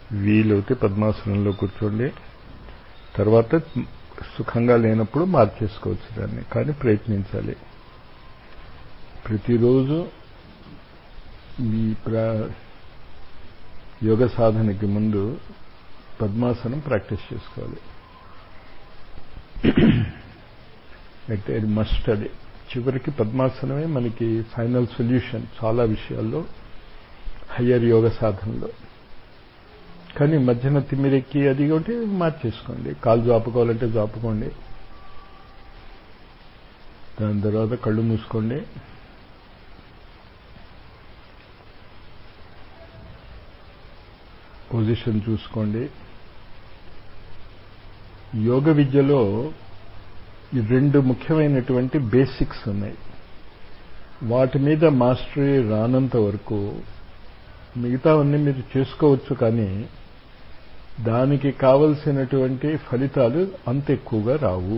వీలైతే పద్మాసనంలో కూర్చోండి తర్వాత సుఖంగా లేనప్పుడు మార్చేసుకోవచ్చు దాన్ని కానీ ప్రయత్నించాలి ప్రతిరోజు మీ ప్రా యోగ సాధనకి ముందు పద్మాసనం ప్రాక్టీస్ చేసుకోవాలి అయితే అది మస్ట్ అది చివరికి పద్మాసనమే మనకి ఫైనల్ సొల్యూషన్ చాలా విషయాల్లో హయ్యర్ యోగ సాధనలో కానీ మధ్యన తిమ్మిరెక్కి అది ఒకటి మార్చేసుకోండి కాలు జాపుకోవాలంటే జాపుకోండి దాని తర్వాత కళ్ళు మూసుకోండి పొజిషన్ చూసుకోండి యోగ విద్యలో ఈ రెండు ముఖ్యమైనటువంటి బేసిక్స్ ఉన్నాయి వాటి మీద మాస్టరీ రానంత వరకు మిగతావన్నీ మీరు చేసుకోవచ్చు కానీ దానికి కావలసినటువంటి ఫలితాలు అంత ఎక్కువగా రావు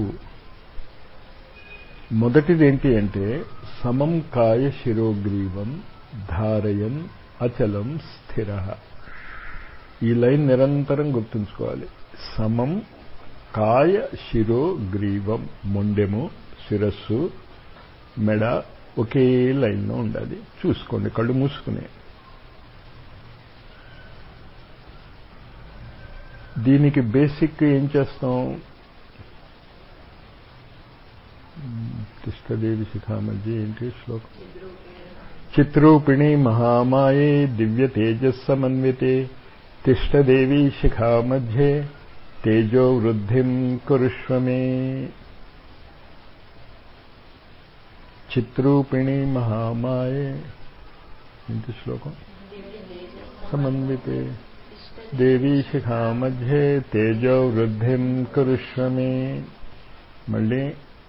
మొదటిది ఏంటి అంటే సమం కాయ శిరోగ్రీవం ధారయన్ అచలం స్థిర ఈ లైన్ నిరంతరం గుర్తుంచుకోవాలి సమం కాయ శిరో గ్రీవం మొండెము శిరస్సు మెడ ఒకే లైన్లో ఉండాలి చూసుకోండి కళ్ళు మూసుకునే దీనికి బేసిక్ ఏం చేస్తాం తిష్టదేవి శిఖామధ్య ఏంటి శ్లోకం చిత్రూపిణి మహామాయే దివ్య తేజస్సమన్వితే తిష్టదేవి శిఖామధ్యే తేజో వృద్ధిం కురుష్వమే చిత్రూపిణి మహామాయే ఇంటి శ్లోకం సమన్వితే దేవీ శిఖామధ్యే తేజో వృద్ధిం కురుష్వమే మళ్ళీ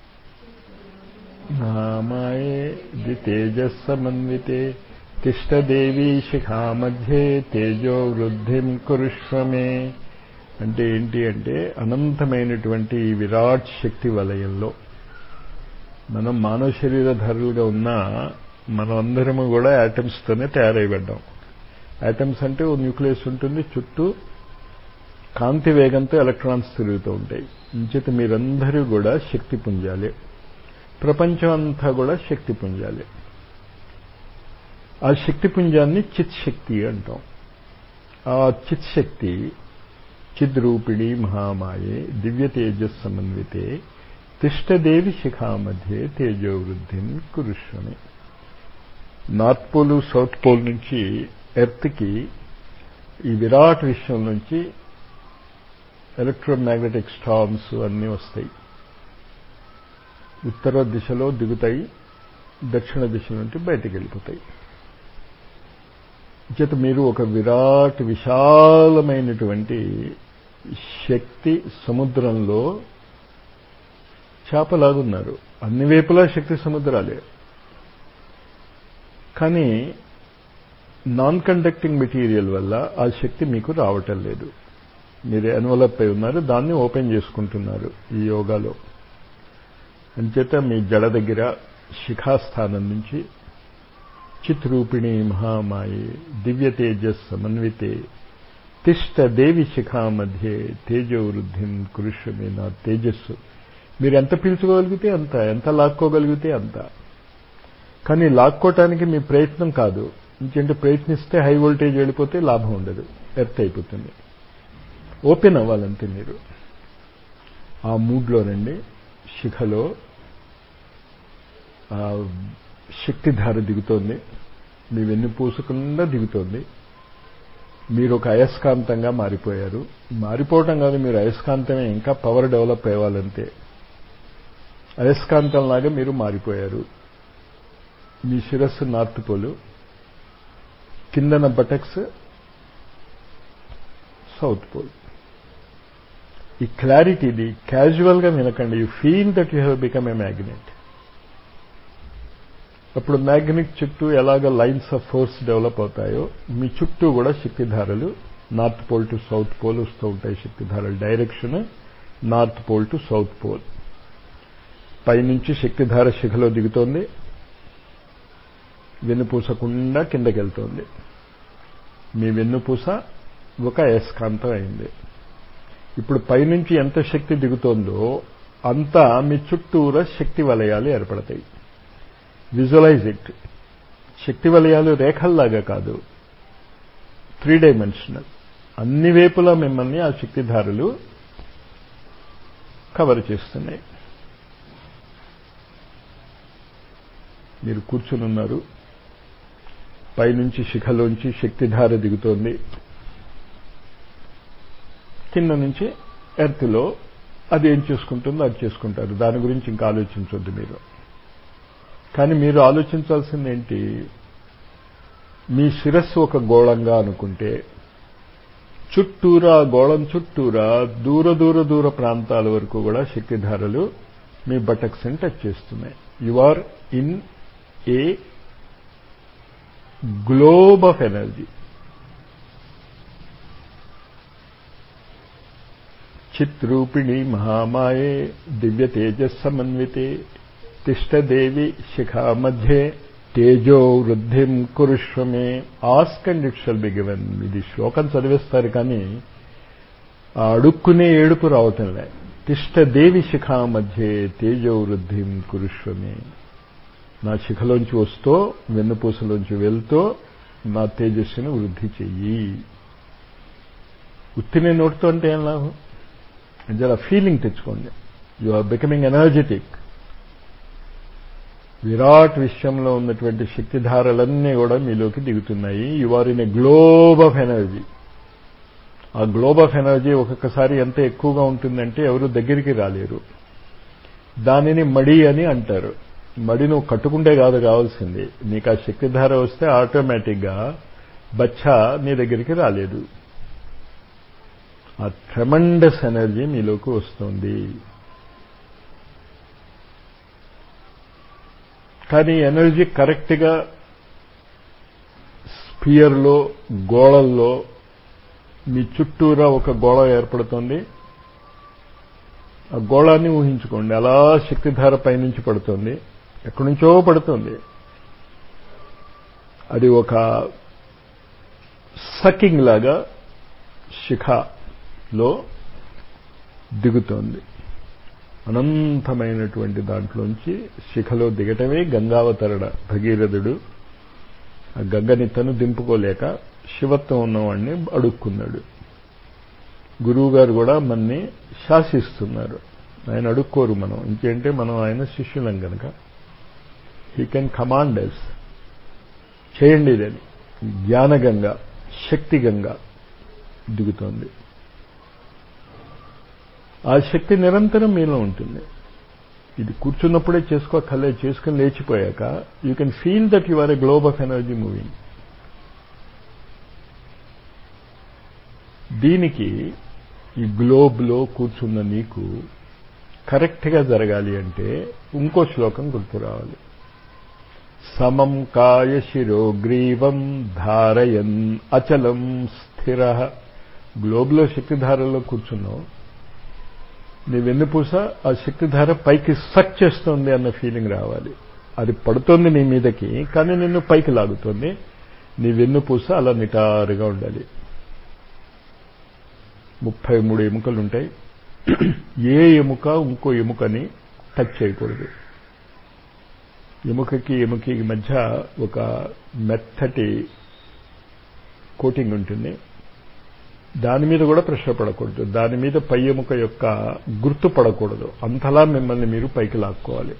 మహామాయే ది తేజస్సమన్వితే తిష్టదేవీ శిఖామధ్యే తేజో వృద్ధిం కురుష్వమే అంటే ఏంటి అంటే అనంతమైనటువంటి ఈ విరాట్ శక్తి వలయంలో మనం మానవ శరీరధారులుగా ఉన్నా మనం అందరము కూడా యాటమ్స్తోనే తయారైపడ్డాం యాటమ్స్ అంటే ఓ న్యూక్లియస్ ఉంటుంది చుట్టూ కాంతి వేగంతో ఎలక్ట్రాన్స్ తిరుగుతూ ఉంటాయి ఇంచేత మీరందరూ కూడా శక్తి పుంజాలి ప్రపంచం అంతా కూడా శక్తి పుంజాలి ఆ శక్తి పుంజాన్ని చిత్ శక్తి అంటాం ఆ చిత్ శక్తి చిద్రూపిణి మహామాయే దివ్య తేజస్ సమన్వితే తిష్టదేవి శిఖా మధ్య తేజో వృద్ధిం కురుష్వమి నార్త్ పోల్ సౌత్ పోల్ నుంచి ఎర్త్కి ఈ విరాట్ విషయం నుంచి ఎలక్ట్రోమాగ్నెటిక్ స్టార్మ్స్ అన్నీ వస్తాయి ఉత్తర దిశలో దిగుతాయి దక్షిణ దిశ నుండి బయటికి వెళ్ళిపోతాయి చేత మీరు ఒక విరాట్ విశాలమైనటువంటి శక్తి సముద్రంలో చేపలాగున్నారు అన్ని వైపులా శక్తి సముద్రాలే కానీ నాన్ కండక్టింగ్ మెటీరియల్ వల్ల ఆ శక్తి మీకు రావటం లేదు మీరు ఎన్వలప్ అయి ఉన్నారు దాన్ని ఓపెన్ చేసుకుంటున్నారు ఈ యోగాలో అంచేత మీ జడ దగ్గర శిఖాస్థానం నుంచి చిత్రూపిణి మహామాయే దివ్య తేజస్ సమన్వితే తిష్ట దేవి శిఖా మధ్య తేజో వృద్ధిం కురుష్వమే నా తేజస్సు మీరు ఎంత పీల్చుకోగలిగితే అంత ఎంత లాక్కోగలిగితే అంత కానీ లాక్కోవటానికి మీ ప్రయత్నం కాదు ఇంకంటే ప్రయత్నిస్తే హై వోల్టేజ్ వెళ్ళిపోతే లాభం ఉండదు ఎర్త్ అయిపోతుంది ఓపెన్ అవ్వాలంతే మీరు ఆ మూడ్లో రండి శిఖలో శక్తిధార దిగుతోంది మీ వెన్ను పూసకుండా దిగుతోంది మీరు ఒక అయస్కాంతంగా మారిపోయారు మారిపోవటం కాదు మీరు అయస్కాంతమే ఇంకా పవర్ డెవలప్ అవ్వాలంతే అయస్కాంతంలాగా మీరు మారిపోయారు మీ శిరస్సు నార్త్ పోలు కిందన బటక్స్ సౌత్ పోల్ ఈ క్లారిటీది క్యాజువల్గా వినకండి you feel that you have become a magnet అప్పుడు మ్యాగ్నెట్ చుట్టూ ఎలాగ లైన్స్ ఆఫ్ ఫోర్స్ డెవలప్ అవుతాయో మీ చుట్టూ కూడా శక్తిధారలు north pole to south pole వస్తూ ఉంటాయి శక్తిధారలు direction north pole to south pole పైనుంచి శక్తిధార శిఖలో దిగుతోంది వెన్నుపూసకుండా కిందకెళ్తోంది మీ వెన్నుపూస ఒక అయస్కాంతం అయింది ఇప్పుడు పైనుంచి ఎంత శక్తి దిగుతోందో అంతా మీ చుట్టూరా శక్తి వలయాలు ఏర్పడతాయి విజువలైజ్ ఇట్ శక్తి వలయాలు రేఖల్లాగా కాదు త్రీ డైమెన్షనల్ అన్ని వైపులా మిమ్మల్ని ఆ శక్తిధారులు కవర్ చేస్తున్నాయి మీరు కూర్చుని ఉన్నారు పైనుంచి శిఖలోంచి శక్తిధార దిగుతోంది కింద నుంచి ఎర్త్లో అది ఏం చేసుకుంటుందో అది చేసుకుంటారు దాని గురించి ఇంకా ఆలోచించొద్దు మీరు కానీ మీరు ఆలోచించాల్సింది ఏంటి మీ శిరస్సు ఒక గోళంగా అనుకుంటే చుట్టూరా గోళం చుట్టూరా దూర దూర దూర ప్రాంతాల వరకు కూడా శక్తిధారలు మీ బటక్స్ని టచ్ చేస్తున్నాయి you are in a globe of energy చిత్రూపిణి మహామాయే దివ్య తేజస్సమన్వితే తిష్టదేవి శిఖా మధ్యే తేజో వృద్ధిం కురుష్వమే ask and it shall be given ఇది శ్లోకం చదివేస్తారు కానీ ఆ అడుక్కునే ఏడుపు రావటంలే తిష్టదేవి శిఖా మధ్యే తేజో వృద్ధిం కురుష్వమే నా శిఖలోంచి వస్తూ వెన్నుపూసలోంచి వెళ్తూ నా తేజస్సును వృద్ధి చెయ్యి ఉత్తినే నోటితో అంటే ఏం లాభం జర ఫీలింగ్ తెచ్చుకోండి యు ఆర్ బికమింగ్ ఎనర్జెటిక్ విరాట్ విశ్వంలో ఉన్నటువంటి శక్తిధారలన్నీ కూడా మీలోకి దిగుతున్నాయి you are in a globe of energy ఆ గ్లోబ్ ఆఫ్ ఎనర్జీ ఒక్కొక్కసారి ఎంత ఎక్కువగా ఉంటుందంటే ఎవరు దగ్గరికి రాలేరు దానిని మడి అని అంటారు మడి నువ్వు కట్టుకుంటే కాదు కావాల్సింది నీకు ఆ శక్తిధార వస్తే ఆటోమేటిక్గా బచ్చా నీ దగ్గరికి రాలేదు ఆ ట్రెమండస్ ఎనర్జీ మీలోకి వస్తుంది కానీ ఎనర్జీ కరెక్ట్గా స్పియర్లో గోళల్లో మీ చుట్టూరా ఒక గోళ ఏర్పడుతుంది ఆ గోళాన్ని ఊహించుకోండి అలా శక్తిధార పైనుంచి పడుతుంది ఎక్కడి నుంచో పడుతుంది అది ఒక సకింగ్ లాగా శిఖలో దిగుతోంది అనంతమైనటువంటి దాంట్లోంచి శిఖలో దిగటమే గంగావతరణ భగీరథుడు ఆ గంగని తను దింపుకోలేక శివత్వం ఉన్నవాడిని అడుక్కున్నాడు గురువుగారు కూడా మన్ని శాసిస్తున్నారు ఆయన అడుక్కోరు మనం ఇంకేంటే మనం ఆయన శిష్యులం కనుక హీ కెన్ కమాండ్ ఎస్ చేయండి ఇదని జ్ఞానగంగా శక్తిగంగా దిగుతోంది ఆ శక్తి నిరంతరం మీలో ఉంటుంది ఇది కూర్చున్నప్పుడే చేసుకోకలే చేసుకుని లేచిపోయాక you can feel that you are a globe of energy moving దీనికి ఈ గ్లోబ్లో కూర్చున్న నీకు కరెక్ట్గా జరగాలి అంటే ఇంకో శ్లోకం గుర్తు రావాలి సమం కాయ శిరోగ్రీవం ధారయన్ అచలం స్థిర గ్లోబ్లో శక్తిధారలో కూర్చున్నావు నీ వెన్నుపూస ఆ శక్తిధార పైకి సక్ చేస్తోంది అన్న ఫీలింగ్ రావాలి అది పడుతోంది నీ మీదకి కానీ నిన్ను పైకి లాగుతోంది నీ వెన్నుపూస అలా నిటారుగా ఉండాలి ముప్పై మూడు ఎముకలు ఉంటాయి ఏ ఎముక ఇంకో ఎముకని టచ్ చేయకూడదు ఎముకకి ఎముకకి మధ్య ఒక మెత్తటి కోటింగ్ ఉంటుంది దాని మీద కూడా ప్రెషర్ పడకూడదు దాని మీద పై ఎముక యొక్క గుర్తు పడకూడదు అంతలా మిమ్మల్ని మీరు పైకి లాక్కోవాలి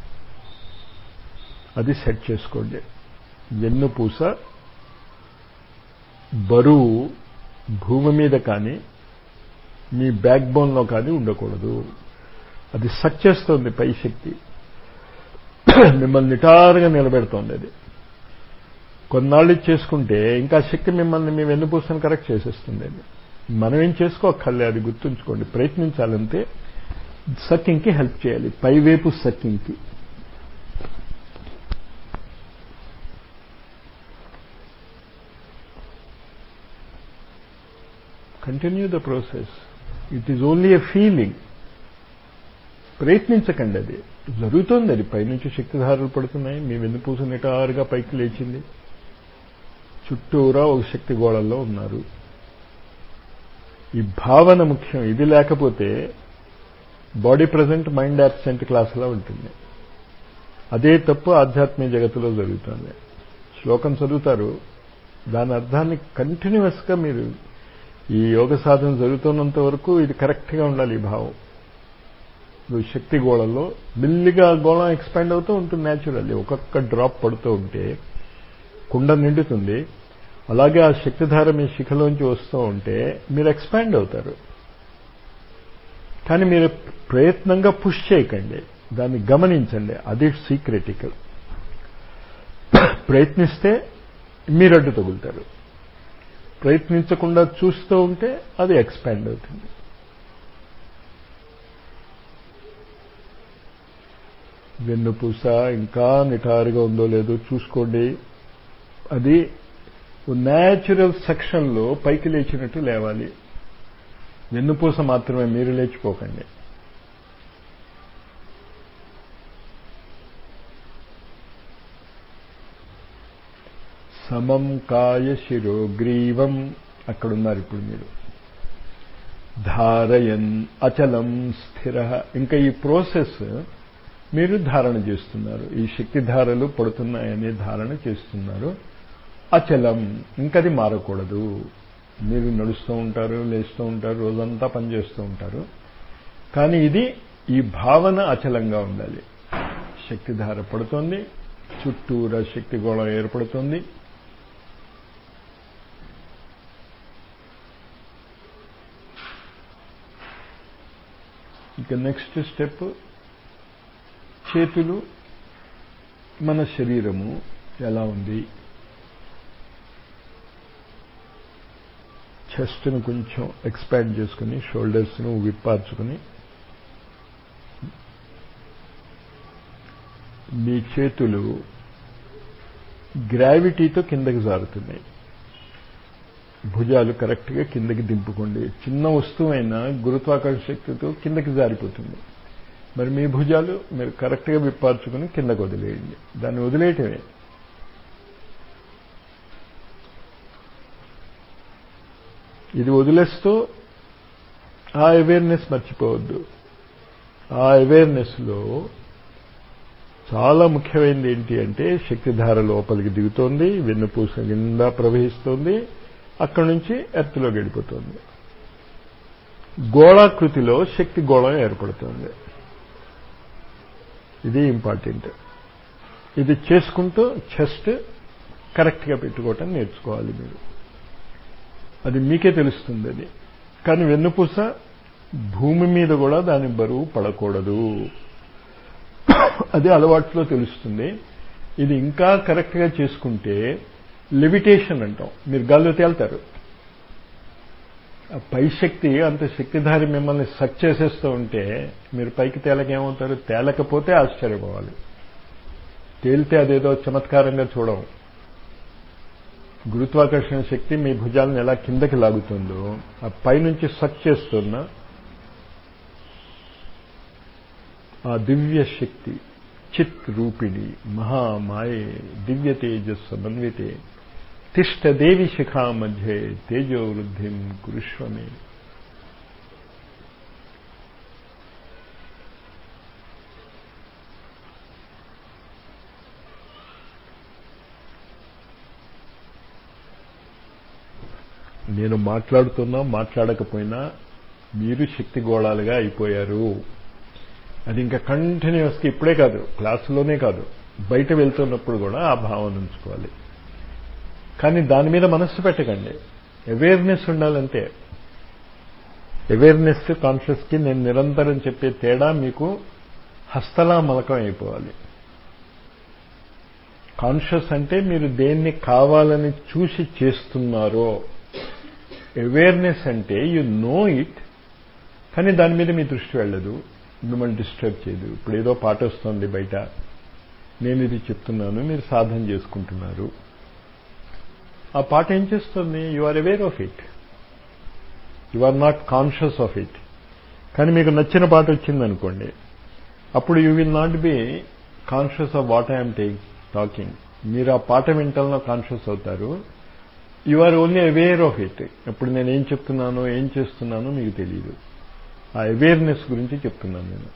అది సెట్ చేసుకోండి వెన్నుపూస బరువు భూమి మీద కానీ మీ బ్యాక్ బోన్లో కానీ ఉండకూడదు అది సక్ చేస్తుంది పై శక్తి మిమ్మల్ని నిటారుగా నిలబెడుతోంది అది కొన్నాళ్ళు చేసుకుంటే ఇంకా శక్తి మిమ్మల్ని మీ వెన్నుపూసను కరెక్ట్ చేసేస్తుంది అది మనం ఏం చేసుకోక్కర్లే అది గుర్తుంచుకోండి ప్రయత్నించాలంటే సక్కింగ్కి హెల్ప్ చేయాలి పైవైపు సక్కింగ్కి continue the process it is only a feeling ప్రయత్నించకండి అది జరుగుతోంది అది పైనుంచి శక్తిధారలు పడుతున్నాయి మీ వెన్నుపూస నిటారుగా పైకి లేచింది చుట్టూరా ఒక శక్తి గోళల్లో ఉన్నారు ఈ భావన ముఖ్యం ఇది లేకపోతే బాడీ ప్రజెంట్ మైండ్ యాబ్సెంట్ క్లాసులా ఉంటుంది అదే తప్పు ఆధ్యాత్మిక జగత్తులో జరుగుతుంది శ్లోకం చదువుతారు దాని అర్థాన్ని కంటిన్యూస్గా మీరు ఈ యోగ సాధన జరుగుతున్నంత వరకు ఇది కరెక్ట్గా ఉండాలి ఈ భావం ఇప్పుడు శక్తి గోళంలో మెల్లిగా గోళం ఎక్స్పాండ్ అవుతూ ఉంటుంది న్యాచురల్లీ ఒక్కొక్క డ్రాప్ పడుతూ ఉంటే కుండ నిండుతుంది అలాగే ఆ శక్తిధార మీ శిఖలోంచి వస్తూ ఉంటే మీరు ఎక్స్పాండ్ అవుతారు కానీ మీరు ప్రయత్నంగా పుష్ చేయకండి దాన్ని గమనించండి అది సీక్రెటికల్ ప్రయత్నిస్తే మీరు అడ్డు తగులుతారు ప్రయత్నించకుండా చూస్తూ ఉంటే అది ఎక్స్పాండ్ అవుతుంది వెన్నుపూస ఇంకా నిటారుగా ఉందో లేదో చూసుకోండి అది న్యాచురల్ సెక్షన్లో పైకి లేచినట్టు లేవాలి వెన్నుపూస మాత్రమే మీరు లేచిపోకండి సమం కాయ శిరోగ్రీవం అక్కడున్నారు ఇప్పుడు మీరు ధారయన్ అచలం స్థిర ఇంకా ఈ ప్రోసెస్ మీరు ధారణ చేస్తున్నారు ఈ శక్తి ధారలు పడుతున్నాయనే ధారణ చేస్తున్నారు అచలం ఇంకది మారకూడదు మీరు నడుస్తూ ఉంటారు లేస్తూ ఉంటారు రోజంతా పనిచేస్తూ ఉంటారు కానీ ఇది ఈ భావన అచలంగా ఉండాలి శక్తిధార పడుతోంది చుట్టూరా శక్తి గోళం ఏర్పడుతుంది ఇక నెక్స్ట్ స్టెప్ చేతులు మన శరీరము ఎలా ఉంది చెస్ట్ను కొంచెం ఎక్స్పాండ్ చేసుకుని షోల్డర్స్ను విప్పార్చుకుని మీ చేతులు గ్రావిటీతో కిందకి జారుతున్నాయి భుజాలు కరెక్ట్గా కిందకి దింపుకోండి చిన్న వస్తువైనా గురుత్వాకర్షణ శక్తితో కిందకి జారిపోతుంది మరి మీ భుజాలు మీరు కరెక్ట్గా విప్పార్చుకుని కిందకు వదిలేయండి దాన్ని వదిలేయటమే ఇది వదిలేస్తూ ఆ అవేర్నెస్ మర్చిపోవద్దు ఆ అవేర్నెస్లో చాలా ముఖ్యమైనది ఏంటి అంటే శక్తిధార లోపలికి దిగుతోంది వెన్నుపూస కింద ప్రవహిస్తోంది అక్కడి నుంచి ఎర్త్లో గడిపోతుంది గోళాకృతిలో శక్తి గోళం ఏర్పడుతుంది ఇది ఇంపార్టెంట్ ఇది చేసుకుంటూ చెస్ట్ కరెక్ట్గా పెట్టుకోవటం నేర్చుకోవాలి మీరు అది మీకే తెలుస్తుంది అది కానీ వెన్నుపూస భూమి మీద కూడా దాని బరువు పడకూడదు అది అలవాట్లో తెలుస్తుంది ఇది ఇంకా కరెక్ట్గా చేసుకుంటే లిమిటేషన్ అంటాం మీరు గాల్లో తేల్తారు ఆ పై శక్తి అంత శక్తిధారి మిమ్మల్ని సక్ చేసేస్తూ ఉంటే మీరు పైకి తేలకేమవుతారు తేలకపోతే ఆశ్చర్యపోవాలి తేలితే అదేదో చమత్కారంగా చూడం గురుత్వాకర్షణ శక్తి మీ భుజాలను ఎలా కిందకి లాగుతుందో ఆ పైనుంచి సక్ చేస్తున్న ఆ దివ్య శక్తి చిత్ రూపిణి మహామాయే దివ్య తేజస్ సమన్వితే తిష్టదేవి శిఖా మధ్య తేజో వృద్ధిం కురుష్వమే నేను మాట్లాడుతున్నా మాట్లాడకపోయినా మీరు శక్తి గోళాలుగా అయిపోయారు అది ఇంకా కంటిన్యూస్గా ఇప్పుడే కాదు క్లాసులోనే కాదు బయట వెళ్తున్నప్పుడు కూడా ఆ భావన ఉంచుకోవాలి కానీ దాని మీద మనస్సు పెట్టకండి అవేర్నెస్ ఉండాలంటే అవేర్నెస్ కాన్షియస్కి నేను నిరంతరం చెప్పే తేడా మీకు హస్తలా మలకం అయిపోవాలి కాన్షియస్ అంటే మీరు దేన్ని కావాలని చూసి చేస్తున్నారో అవేర్నెస్ అంటే యు నో ఇట్ కానీ దాని మీద మీ దృష్టి వెళ్ళదు మిమ్మల్ని డిస్టర్బ్ చేయదు ఇప్పుడు ఏదో పాట వస్తుంది బయట నేను ఇది చెప్తున్నాను మీరు సాధన చేసుకుంటున్నారు ఆ పాట ఏం చేస్తుంది you are aware of it you are not conscious of it కానీ మీకు నచ్చిన పాట వచ్చిందనుకోండి అప్పుడు you will not be conscious of what I'm talking మీరు ఆ పాట వింటల్లో కాన్షియస్ అవుతారు you are only aware of it ఇప్పుడు నేను ఏం చెప్తున్నానో ఏం చేస్తున్నానో మీకు తెలియదు ఆ అవేర్నెస్ గురించి చెప్తున్నాను నేను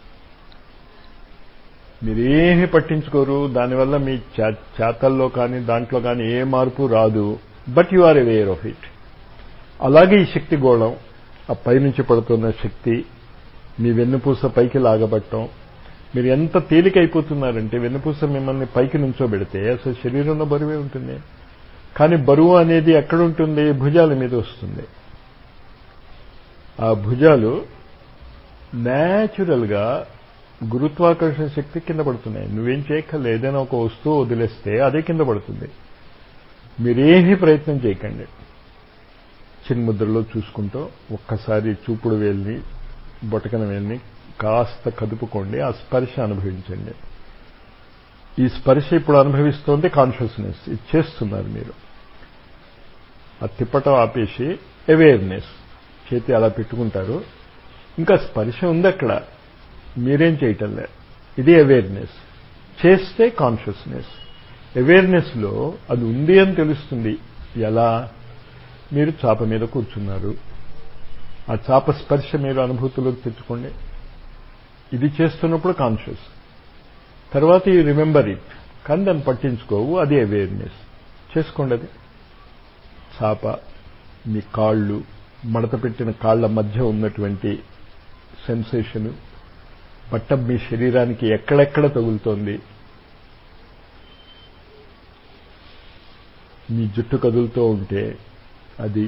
మీరేమీ పట్టించుకోరు దానివల్ల మీ చేతల్లో కానీ దాంట్లో కానీ ఏ మార్పు రాదు but you are aware of it అలాగే ఈ శక్తి గోళం ఆ పైనుంచి పడుతున్న శక్తి మీ వెన్నుపూస పైకి లాగబట్టం మీరు ఎంత తేలికైపోతున్నారంటే వెన్నుపూస మిమ్మల్ని పైకి నుంచోబెడితే అసలు శరీరంలో బరువే ఉంటుంది కానీ బరువు అనేది ఎక్కడ ఉంటుంది భుజాల మీద వస్తుంది ఆ భుజాలు న్యాచురల్గా గురుత్వాకర్షణ శక్తి కింద పడుతున్నాయి నువ్వేం చేయక్కర్లేదు ఏదైనా ఒక వస్తువు వదిలేస్తే అదే కింద పడుతుంది మీరేమీ ప్రయత్నం చేయకండి చిన్ముద్రలో చూసుకుంటూ ఒక్కసారి చూపుడు వేల్ని బొటకన వేల్ని కాస్త కదుపుకోండి ఆ స్పర్శ అనుభవించండి ఈ స్పర్శ ఇప్పుడు అనుభవిస్తోంది కాన్షియస్నెస్ ఇది చేస్తున్నారు మీరు ఆ తిప్పటం ఆపేసి అవేర్నెస్ చేతి అలా పెట్టుకుంటారు ఇంకా స్పర్శ ఉంది అక్కడ మీరేం చేయటంలే ఇది అవేర్నెస్ చేస్తే కాన్షియస్నెస్ అవేర్నెస్లో అది ఉంది అని తెలుస్తుంది ఎలా మీరు చాప మీద కూర్చున్నారు ఆ చాప స్పర్శ మీరు అనుభూతిలోకి తెచ్చుకోండి ఇది చేస్తున్నప్పుడు కాన్షియస్ తర్వాత ఈ రిమెంబర్ ఇట్ కానీ దాన్ని పట్టించుకోవు అది అవేర్నెస్ చేసుకోండి అది చాప మీ కాళ్ళు మడత పెట్టిన కాళ్ల మధ్య ఉన్నటువంటి సెన్సేషను పట్టం మీ శరీరానికి ఎక్కడెక్కడ తగులుతోంది మీ జుట్టు కదులుతూ ఉంటే అది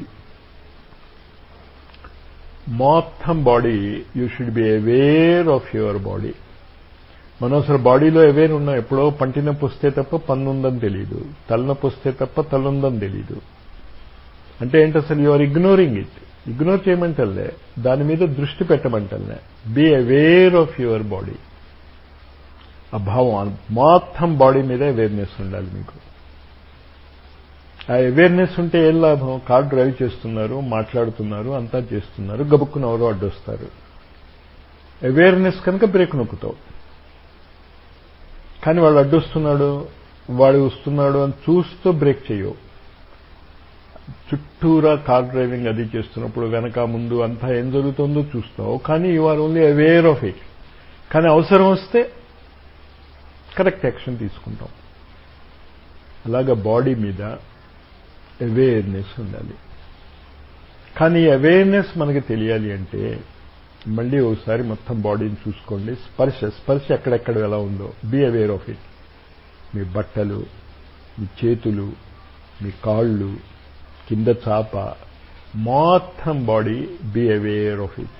మొత్తం body you should be aware of your body మనం అసలు బాడీలో అవేర్ ఉన్నాం ఎప్పుడో పంటి నొప్పి వస్తే తప్ప పన్ను ఉందని తెలియదు తలనొప్పి వస్తే తప్ప తలుందని తెలియదు అంటే ఏంటి అసలు you are ignoring it ignore చేయమంటలే దాని మీద దృష్టి పెట్టమంటలే be aware of your body ఆ భావం మొత్తం బాడీ మీద అవేర్నెస్ ఉండాలి మీకు ఆ అవేర్నెస్ ఉంటే ఏం లాభం కార్ డ్రైవ్ చేస్తున్నారు మాట్లాడుతున్నారు అంతా చేస్తున్నారు గబుక్కున ఎవరో అడ్డొస్తారు అవేర్నెస్ కనుక బ్రేక్ నొక్కుతావు కానీ వాడు అడ్డొస్తున్నాడు వాడు వస్తున్నాడు అని చూస్తూ బ్రేక్ చేయవు చుట్టూరా కార్ డ్రైవింగ్ అది చేస్తున్నప్పుడు వెనక ముందు అంతా ఏం జరుగుతుందో చూస్తావు కానీ you are only aware of it కానీ అవసరం వస్తే కరెక్ట్ యాక్షన్ తీసుకుంటాం అలాగా బాడీ మీద అవేర్నెస్ ఉండాలి కానీ అవేర్నెస్ మనకి తెలియాలి అంటే మళ్ళీ ఒకసారి మొత్తం బాడీని చూసుకోండి స్పర్శ స్పర్శ ఎక్కడెక్కడ ఎలా ఉందో బీ అవేర్ ఆఫ్ ఇట్ మీ బట్టలు మీ చేతులు మీ కాళ్ళు కింద చాప మొత్తం body be aware of it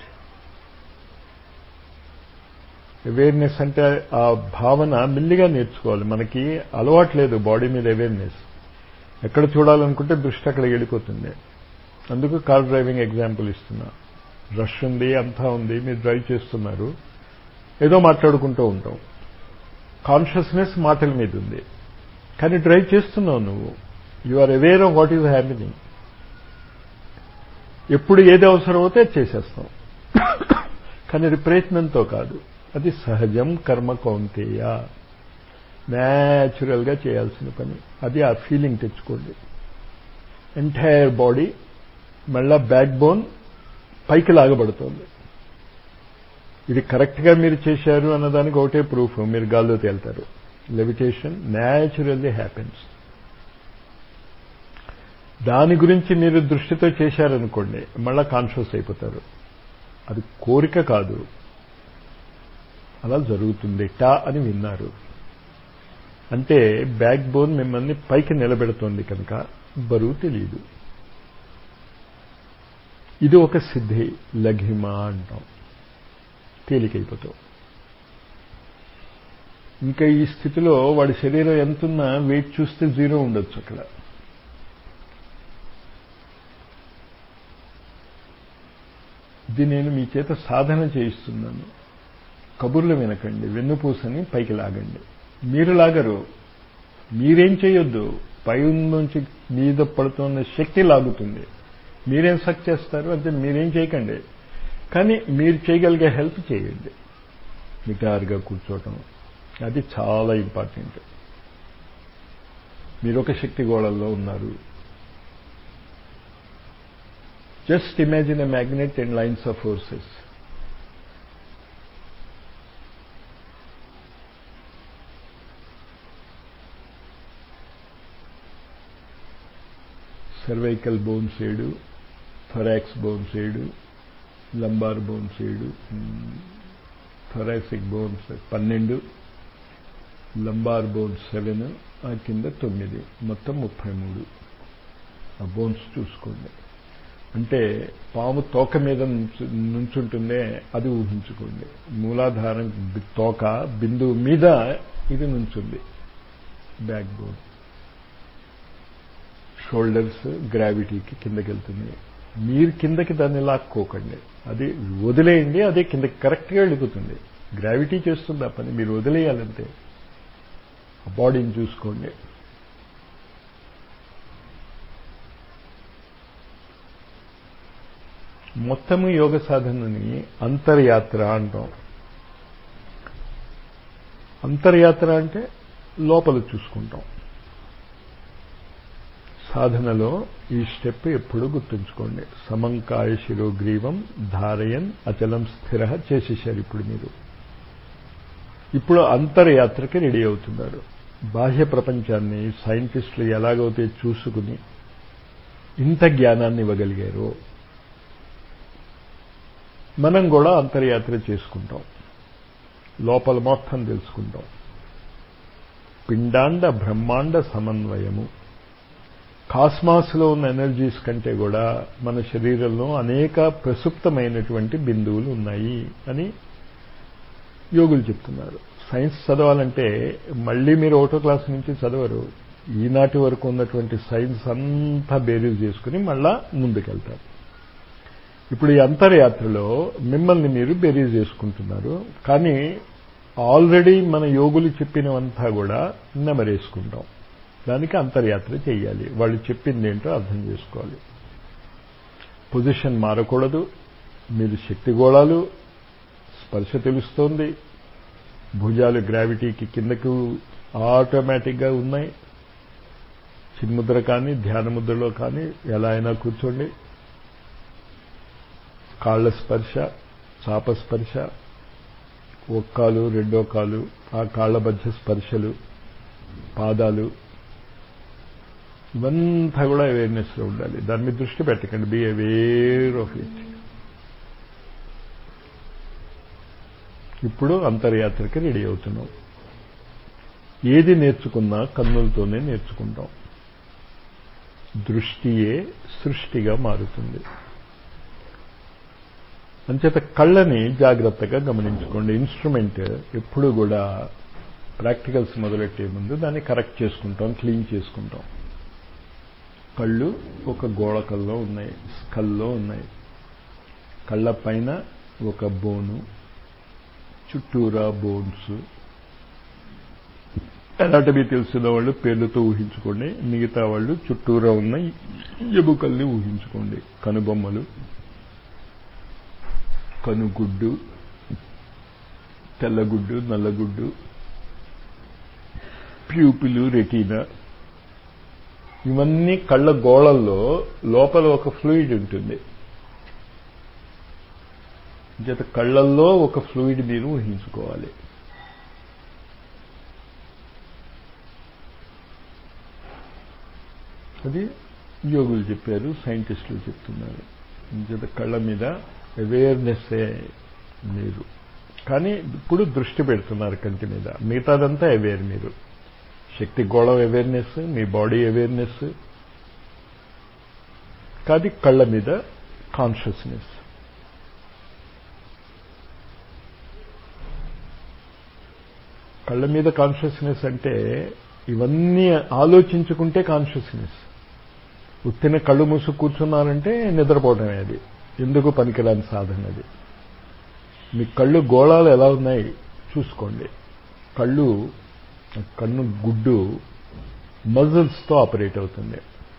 awareness అంటే ఆ భావన మెల్లిగా నేర్చుకోవాలి మనకి అలవాట్లేదు బాడీ మీద అవేర్నెస్ ఎక్కడ చూడాలనుకుంటే దృష్టి అక్కడికి వెళ్ళిపోతుంది అందుకు కార్ డ్రైవింగ్ ఎగ్జాంపుల్ ఇస్తున్నా రష్ ఉంది అంతా ఉంది మీరు డ్రైవ్ చేస్తున్నారు ఏదో మాట్లాడుకుంటూ ఉంటాం కాన్షియస్నెస్ మాటల మీద ఉంది కానీ డ్రైవ్ చేస్తున్నావు నువ్వు you are aware of what is happening ఎప్పుడు ఏది అవసరం అవుతే చేసేస్తాం కానీ అది ప్రయత్నంతో కాదు అది సహజం కర్మ కౌంతేయ న్యాచురల్గా చేయాల్సిన పని అది ఆ ఫీలింగ్ తెచ్చుకోండి ఎంటైర్ బాడీ మళ్ళా బ్యాక్ బోన్ పైకి లాగబడుతోంది ఇది కరెక్ట్గా మీరు చేశారు అన్నదానికి ఒకటే ప్రూఫ్ మీరు గాల్లో తేల్తారు లెవిటేషన్ న్యాచురల్లీ హ్యాపెన్స్ దాని గురించి మీరు దృష్టితో చేశారనుకోండి మళ్ళా కాన్షియస్ అయిపోతారు అది కోరిక కాదు అలా జరుగుతుంది టా అని విన్నారు అంటే బ్యాక్ బోన్ మిమ్మల్ని పైకి నిలబెడుతోంది కనుక బరువు తెలియదు ఇది ఒక సిద్ధి లఘిమ అంటాం తేలికైపోతాం ఇంకా ఈ స్థితిలో వాడి శరీరం ఎంతున్నా వెయిట్ చూస్తే జీరో ఉండొచ్చు అక్కడ ఇది నేను మీ చేత సాధన చేయిస్తున్నాను కబుర్లు వినకండి వెన్నుపూసని పైకి లాగండి మీరు లాగరు మీరేం చేయొద్దు పై నుంచి మీద పడుతున్న శక్తి లాగుతుంది మీరేం సక్ చేస్తారు అంటే మీరేం చేయకండి కానీ మీరు చేయగలిగే హెల్ప్ చేయండి నిటారుగా కూర్చోవటం అది చాలా ఇంపార్టెంట్ మీరు ఒక శక్తి గోళల్లో ఉన్నారు Just imagine a magnet and lines of forces. Cervical bones ఏడు థొరాక్స్ బోన్స్ ఏడు లంబార్ బోన్స్ ఏడు థొరాసిక్ బోన్స్ పన్నెండు లంబార్ బోన్స్ సెవెన్ ఆ కింద తొమ్మిది మొత్తం ముప్పై మూడు ఆ బోన్స్ చూసుకోండి అంటే పాము తోక మీద నుంచుంటుందే అది ఊహించుకోండి మూలాధారం తోక బిందువు మీద ఇది నుంచుంది బ్యాక్ బోన్ షోల్డర్స్ గ్రావిటీకి కిందకి వెళ్తుంది మీరు కిందకి దాన్ని లాక్కోకండి అది వదిలేయండి అదే కిందకి కరెక్ట్గా వెళ్ళిపోతుంది గ్రావిటీ చేస్తుంది ఆ పని మీరు వదిలేయాలంటే ఆ బాడీని చూసుకోండి మొత్తము యోగ సాధనని అంతర్యాత్ర అంటాం అంతర్యాత్ర అంటే లోపల చూసుకుంటాం సాధనలో ఈ స్టెప్ ఎప్పుడూ గుర్తుంచుకోండి సమంకాయ శిరోగ్రీవం ధారయన్ అచలం స్థిర చేసేశారు ఇప్పుడు మీరు ఇప్పుడు అంతర్యాత్రకి రెడీ అవుతున్నారు బాహ్య ప్రపంచాన్ని సైంటిస్టులు ఎలాగైతే చూసుకుని ఇంత జ్ఞానాన్ని ఇవ్వగలిగారో మనం కూడా అంతర్యాత్ర చేసుకుంటాం లోపల మొత్తం తెలుసుకుంటాం పిండాండ బ్రహ్మాండ సమన్వయము కాస్మాస్లో ఉన్న ఎనర్జీస్ కంటే కూడా మన శరీరంలో అనేక ప్రసుప్తమైనటువంటి బిందువులు ఉన్నాయి అని యోగులు చెప్తున్నారు సైన్స్ చదవాలంటే మళ్ళీ మీరు ఒకటో క్లాస్ నుంచి చదవరు ఈనాటి వరకు ఉన్నటువంటి సైన్స్ అంతా బేరీజ్ చేసుకుని మళ్ళా ముందుకెళ్తారు ఇప్పుడు ఈ అంతర్యాత్రలో మిమ్మల్ని మీరు బెరీజ్ చేసుకుంటున్నారు కానీ ఆల్రెడీ మన యోగులు చెప్పినవంతా కూడా నెమరేసుకుంటాం దానికి అంతర్యాత్ర చేయాలి వాళ్ళు చెప్పింది ఏంటో అర్థం చేసుకోవాలి పొజిషన్ మారకూడదు మీరు శక్తి గోళాలు స్పర్శ తెలుస్తోంది భుజాలు గ్రావిటీకి కిందకు ఆటోమేటిక్గా ఉన్నాయి చిన్ముద్ర కానీ ధ్యాన ముద్రలో కానీ ఎలా అయినా కూర్చోండి కాళ్ల స్పర్శ చాప స్పర్శ ఒక కాలు రెండో కాలు ఆ కాళ్ల మధ్య స్పర్శలు పాదాలు ఇవంతా కూడా అవేర్నెస్లో ఉండాలి దాని మీద దృష్టి పెట్టకండి బీ అవేర్ ఆఫ్ ఇట్ ఇప్పుడు అంతర్యాత్రకి రెడీ అవుతున్నాం ఏది నేర్చుకున్నా కన్నులతోనే నేర్చుకుంటాం దృష్టియే సృష్టిగా మారుతుంది అంచేత కళ్ళని జాగ్రత్తగా గమనించుకోండి ఇన్స్ట్రుమెంట్ ఎప్పుడు కూడా ప్రాక్టికల్స్ మొదలెట్టే ముందు దాన్ని కరెక్ట్ చేసుకుంటాం క్లీన్ చేసుకుంటాం కళ్ళు ఒక గోళకల్లో ఉన్నాయి స్కల్లో ఉన్నాయి కళ్ళ పైన ఒక బోను చుట్టూరా బోన్స్ ఎనాటమీ తెలిసిన వాళ్ళు పేర్లతో ఊహించుకోండి మిగతా వాళ్ళు చుట్టూరా ఉన్న ఎముకల్ని ఊహించుకోండి కనుబొమ్మలు కనుగుడ్డు తెల్లగుడ్డు నల్లగుడ్డు ప్యూపులు రెటీనా ఇవన్నీ కళ్ళ గోళల్లో లోపల ఒక ఫ్లూయిడ్ ఉంటుంది చేత కళ్ళల్లో ఒక ఫ్లూయిడ్ మీరు ఊహించుకోవాలి అది యోగులు చెప్పారు సైంటిస్టులు చెప్తున్నారు చేత కళ్ళ మీద అవేర్నెస్ మీరు కానీ ఇప్పుడు దృష్టి పెడుతున్నారు కంటి మీద మిగతాదంతా అవేర్ మీరు శక్తి గోళం అవేర్నెస్ మీ బాడీ అవేర్నెస్ కాది కళ్ళ మీద కాన్షియస్నెస్ కళ్ళ మీద కాన్షియస్నెస్ అంటే ఇవన్నీ ఆలోచించుకుంటే కాన్షియస్నెస్ ఉత్తిన కళ్ళు మూసు కూర్చున్నారంటే నిద్రపోవటమే అది ఎందుకు పనికిరాని సాధన అది మీ కళ్ళు గోళాలు ఎలా ఉన్నాయి చూసుకోండి కళ్ళు కన్ను గుడ్డు మజిల్స్తో ఆపరేట్ అవుతుంది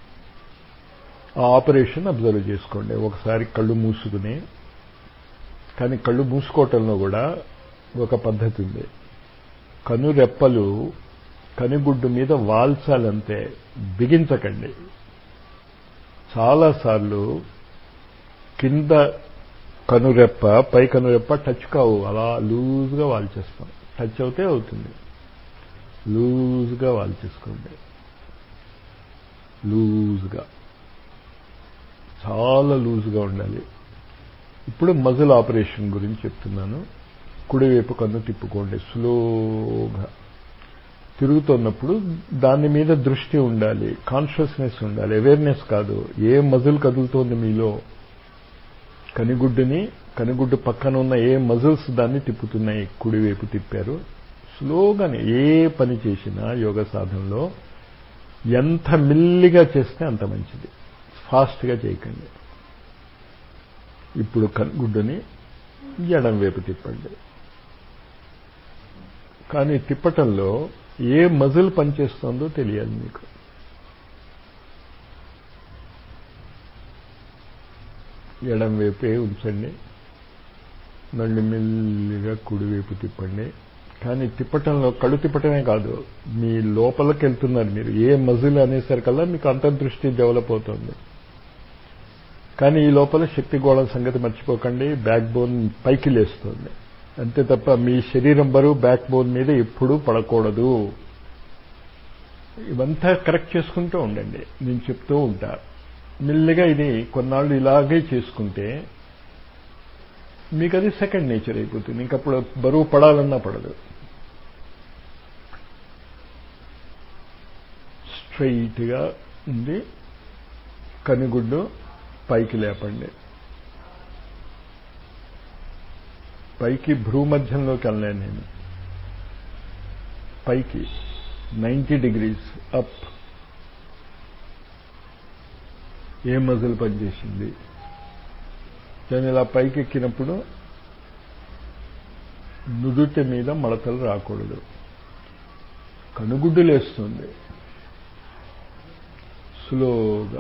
ఆ ఆపరేషన్ అబ్జర్వ్ చేసుకోండి ఒకసారి కళ్ళు మూసుకుని కానీ కళ్ళు మూసుకోవటంలో కూడా ఒక పద్ధతి ఉంది కను రెప్పలు కనుగుడ్డు మీద వాల్చాలంతే బిగించకండి చాలాసార్లు కింద కనురెప్ప పై కనురెప్ప టచ్ కావు అలా లూజ్గా వాల్చేస్తాం టచ్ అవుతే అవుతుంది లూజ్గా వాల్చేసుకోండి లూజ్గా చాలా లూజ్గా ఉండాలి ఇప్పుడు మజిల్ ఆపరేషన్ గురించి చెప్తున్నాను కుడివైపు కన్ను తిప్పుకోండి స్లోగా తిరుగుతున్నప్పుడు దాని మీద దృష్టి ఉండాలి కాన్షియస్నెస్ ఉండాలి అవేర్నెస్ కాదు ఏ మజిల్ కదులుతోంది మీలో కనిగుడ్డుని కనిగుడ్డు పక్కన ఉన్న ఏ మజిల్స్ దాన్ని తిప్పుతున్నాయి కుడివైపు తిప్పారు స్లోగానే ఏ పని చేసినా యోగ సాధనలో ఎంత మిల్లిగా చేస్తే అంత మంచిది ఫాస్ట్గా చేయకండి ఇప్పుడు కనుగుడ్డుని ఎడం వైపు తిప్పండి కానీ తిప్పటంలో ఏ మజిల్ పనిచేస్తుందో తెలియాలి మీకు ఎడం వైపే ఉంచండి మళ్ళీ మెల్లిగా కుడివైపు తిప్పండి కానీ తిప్పటంలో కళ్ళు తిప్పటమే కాదు మీ లోపలికి వెళ్తున్నారు మీరు ఏ మజిల్ అనేసరికల్లా మీకు అంతర్దృష్టి డెవలప్ అవుతుంది కానీ ఈ లోపల శక్తి గోళం సంగతి మర్చిపోకండి బ్యాక్ బోన్ పైకి లేస్తుంది అంతే తప్ప మీ శరీరం బరువు బ్యాక్ బోన్ మీద ఎప్పుడూ పడకూడదు ఇవంతా కరెక్ట్ చేసుకుంటూ ఉండండి నేను చెప్తూ ఉంటా మెల్లిగా ఇది కొన్నాళ్ళు ఇలాగే చేసుకుంటే మీకు అది సెకండ్ నేచర్ అయిపోతుంది ఇంకప్పుడు బరువు పడాలన్నా పడదు స్ట్రైట్గా ఉంది కనుగుడ్డు పైకి లేపండి పైకి భ్రూమధ్యంలోకి వెళ్ళాను నేను పైకి నైంటీ డిగ్రీస్ అప్ ఏ మజిల్ పనిచేసింది నేను ఇలా పైకి ఎక్కినప్పుడు నుదుటి మీద మడతలు రాకూడదు కనుగుడ్డు లేస్తుంది స్లోగా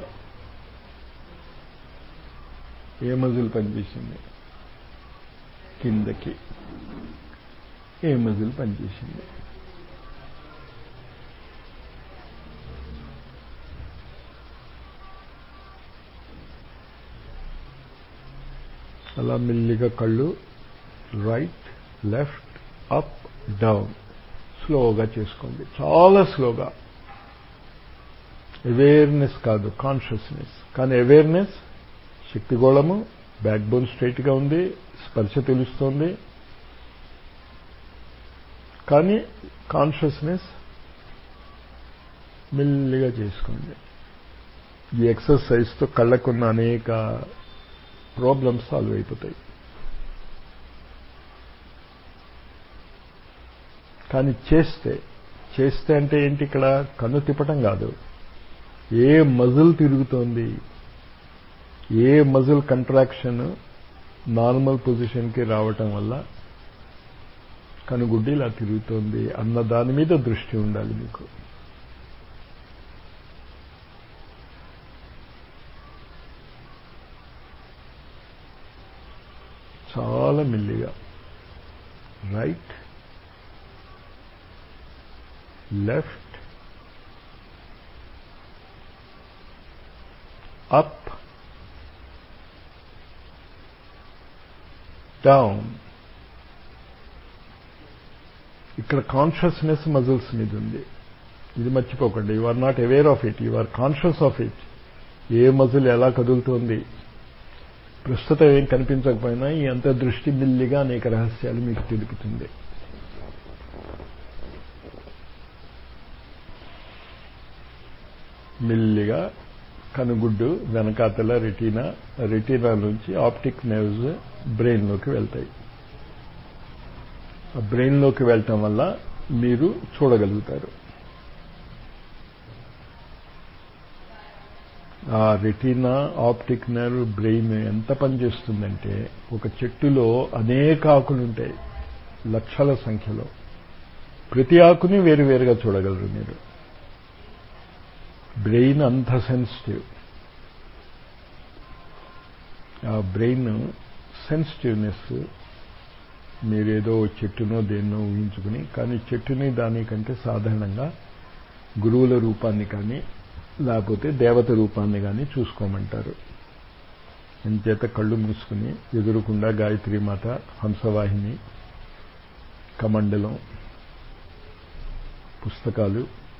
ఏ మజిల్ పనిచేసింది కిందకి ఏ మజిల్ పనిచేసింది అలా మెల్లిగా కళ్ళు రైట్ లెఫ్ట్ అప్ డౌన్ స్లోగా చేసుకోండి చాలా స్లోగా అవేర్నెస్ కాదు కాన్షియస్నెస్ కానీ అవేర్నెస్ శక్తిగోళము బ్యాక్ బోన్ స్ట్రైట్గా ఉంది స్పర్శ తెలుస్తోంది కానీ కాన్షియస్నెస్ మెల్లిగా చేసుకోండి ఈ ఎక్సర్సైజ్తో కళ్ళకున్న అనేక ప్రాబ్లమ్స్ సాల్వ్ అయిపోతాయి కానీ చేస్తే చేస్తే అంటే ఏంటి ఇక్కడ కన్ను తిప్పటం కాదు ఏ మజిల్ తిరుగుతోంది ఏ మజిల్ కంట్రాక్షన్ నార్మల్ పొజిషన్కి రావటం వల్ల కనుగుడ్డి ఇలా తిరుగుతోంది అన్న దాని మీద దృష్టి ఉండాలి మీకు చాలా మెల్లిగా రైట్ లెఫ్ట్ అప్ డౌన్ ఇక్కడ కాన్షియస్నెస్ మజిల్స్ మీద ఉంది ఇది మర్చిపోకండి you are not aware of it you are conscious of it ఏ మజిల్ ఎలా కదులుతోంది ప్రస్తుతం ఏం కనిపించకపోయినా ఈ అంతర్దృష్టి మిల్లిగా అనేక రహస్యాలు మీకు తెలుపుతుంది మిల్లిగా కనుగుడ్డు వెనకాతల రెటీనా రెటీనా నుంచి ఆప్టిక్ నెర్వ్స్ బ్రెయిన్లోకి వెళ్తాయి ఆ బ్రెయిన్లోకి వెళ్ళటం వల్ల మీరు చూడగలుగుతారు ఆ రెటీనా ఆప్టిక్ నర్వ్ బ్రెయిన్ ఎంత పనిచేస్తుందంటే ఒక చెట్టులో అనేక ఆకులు ఉంటాయి లక్షల సంఖ్యలో ప్రతి ఆకుని వేరువేరుగా చూడగలరు మీరు బ్రెయిన్ అంత సెన్సిటివ్ ఆ బ్రెయిన్ సెన్సిటివ్నెస్ మీరేదో చెట్టునో దేన్నో ఊహించుకుని కానీ చెట్టుని దానికంటే సాధారణంగా గురువుల రూపాన్ని కానీ లేకపోతే దేవత రూపాన్ని కానీ చూసుకోమంటారు ఇంచేత కళ్ళు మూసుకుని ఎదురుకుండా గాయత్రి మాత హంసవాహిని కమండలం పుస్తకాలు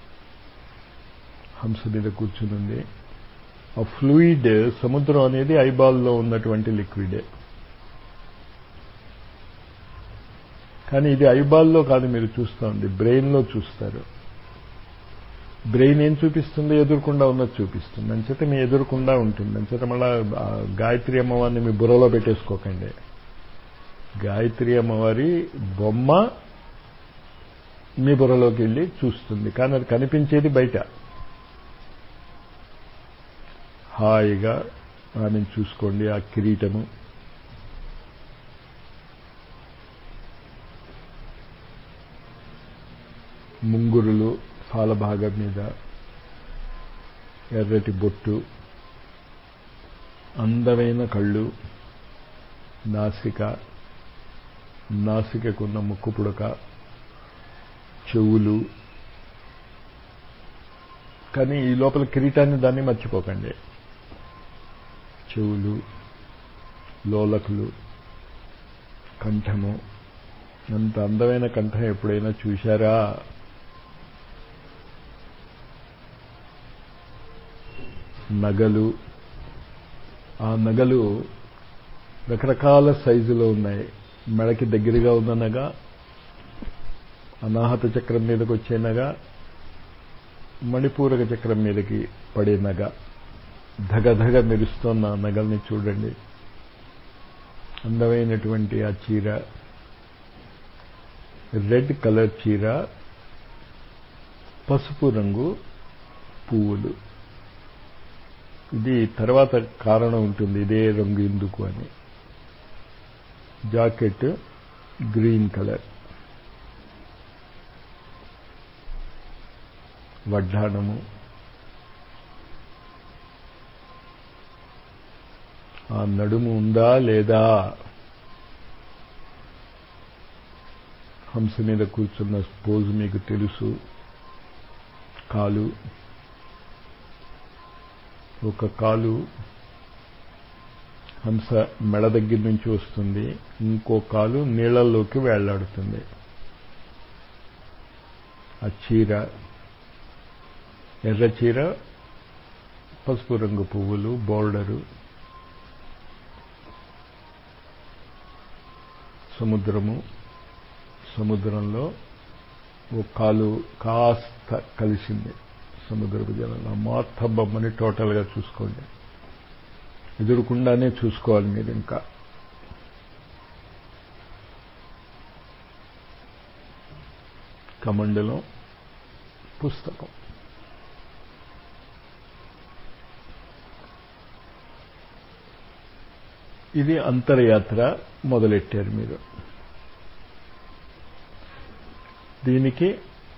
హంస మీద కూర్చునుంది ఆ ఫ్లూయిడ్ సముద్రం అనేది ఐబాల్లో ఉన్నటువంటి లిక్విడ్ కానీ ఇది ఐబాల్లో కాదు మీరు చూస్తోంది బ్రెయిన్లో చూస్తారు బ్రెయిన్ ఏం చూపిస్తుందో ఎదురుకుండా ఉన్నది చూపిస్తుంది అంచేత మీ ఎదురుకుండా ఉంటుంది అంచేత మళ్ళా గాయత్రి అమ్మవారిని మీ బుర్రలో పెట్టేసుకోకండి గాయత్రి అమ్మవారి బొమ్మ మీ బుర్రలోకి వెళ్ళి చూస్తుంది కానీ అది కనిపించేది బయట హాయిగా ఆమెను చూసుకోండి ఆ కిరీటము ముంగురులు భాగం మీద ఎర్రటి బొట్టు అందమైన కళ్ళు నాసిక నాసికకున్న ముక్కు పుడక చెవులు కానీ ఈ లోపల కిరీటాన్ని దాన్ని మర్చిపోకండి చెవులు లోలకులు కంఠము అంత అందమైన కంఠం ఎప్పుడైనా చూశారా నగలు ఆ నగలు రకరకాల సైజులో ఉన్నాయి మెడకి దగ్గరగా ఉన్న నగ అనాహత చక్రం మీదకి వచ్చే నగ మణిపూరక చక్రం మీదకి పడే నగ ధగధగ మెరుస్తున్న నగల్ని చూడండి అందమైనటువంటి ఆ చీర రెడ్ కలర్ చీర పసుపు రంగు పువ్వులు ఇది తర్వాత కారణం ఉంటుంది ఇదే రంగు ఎందుకు అని జాకెట్ గ్రీన్ కలర్ వడ్డాణము ఆ నడుము ఉందా లేదా హంస మీద కూర్చున్న పోజు మీకు తెలుసు కాలు ఒక కాలు హంస మెడ దగ్గర నుంచి వస్తుంది ఇంకో కాలు నీళ్లలోకి వేళ్లాడుతుంది ఆ చీర ఎర్ర చీర పసుపు రంగు పువ్వులు బోర్డరు సముద్రము సముద్రంలో ఓ కాలు కాస్త కలిసింది సముద్రపు జలంలో మొత్తం బొమ్మని టోటల్గా చూసుకోండి ఎదురుకుండానే చూసుకోవాలి మీరు ఇంకా కమండలం పుస్తకం ఇది అంతర్యాత్ర మొదలెట్టారు మీరు దీనికి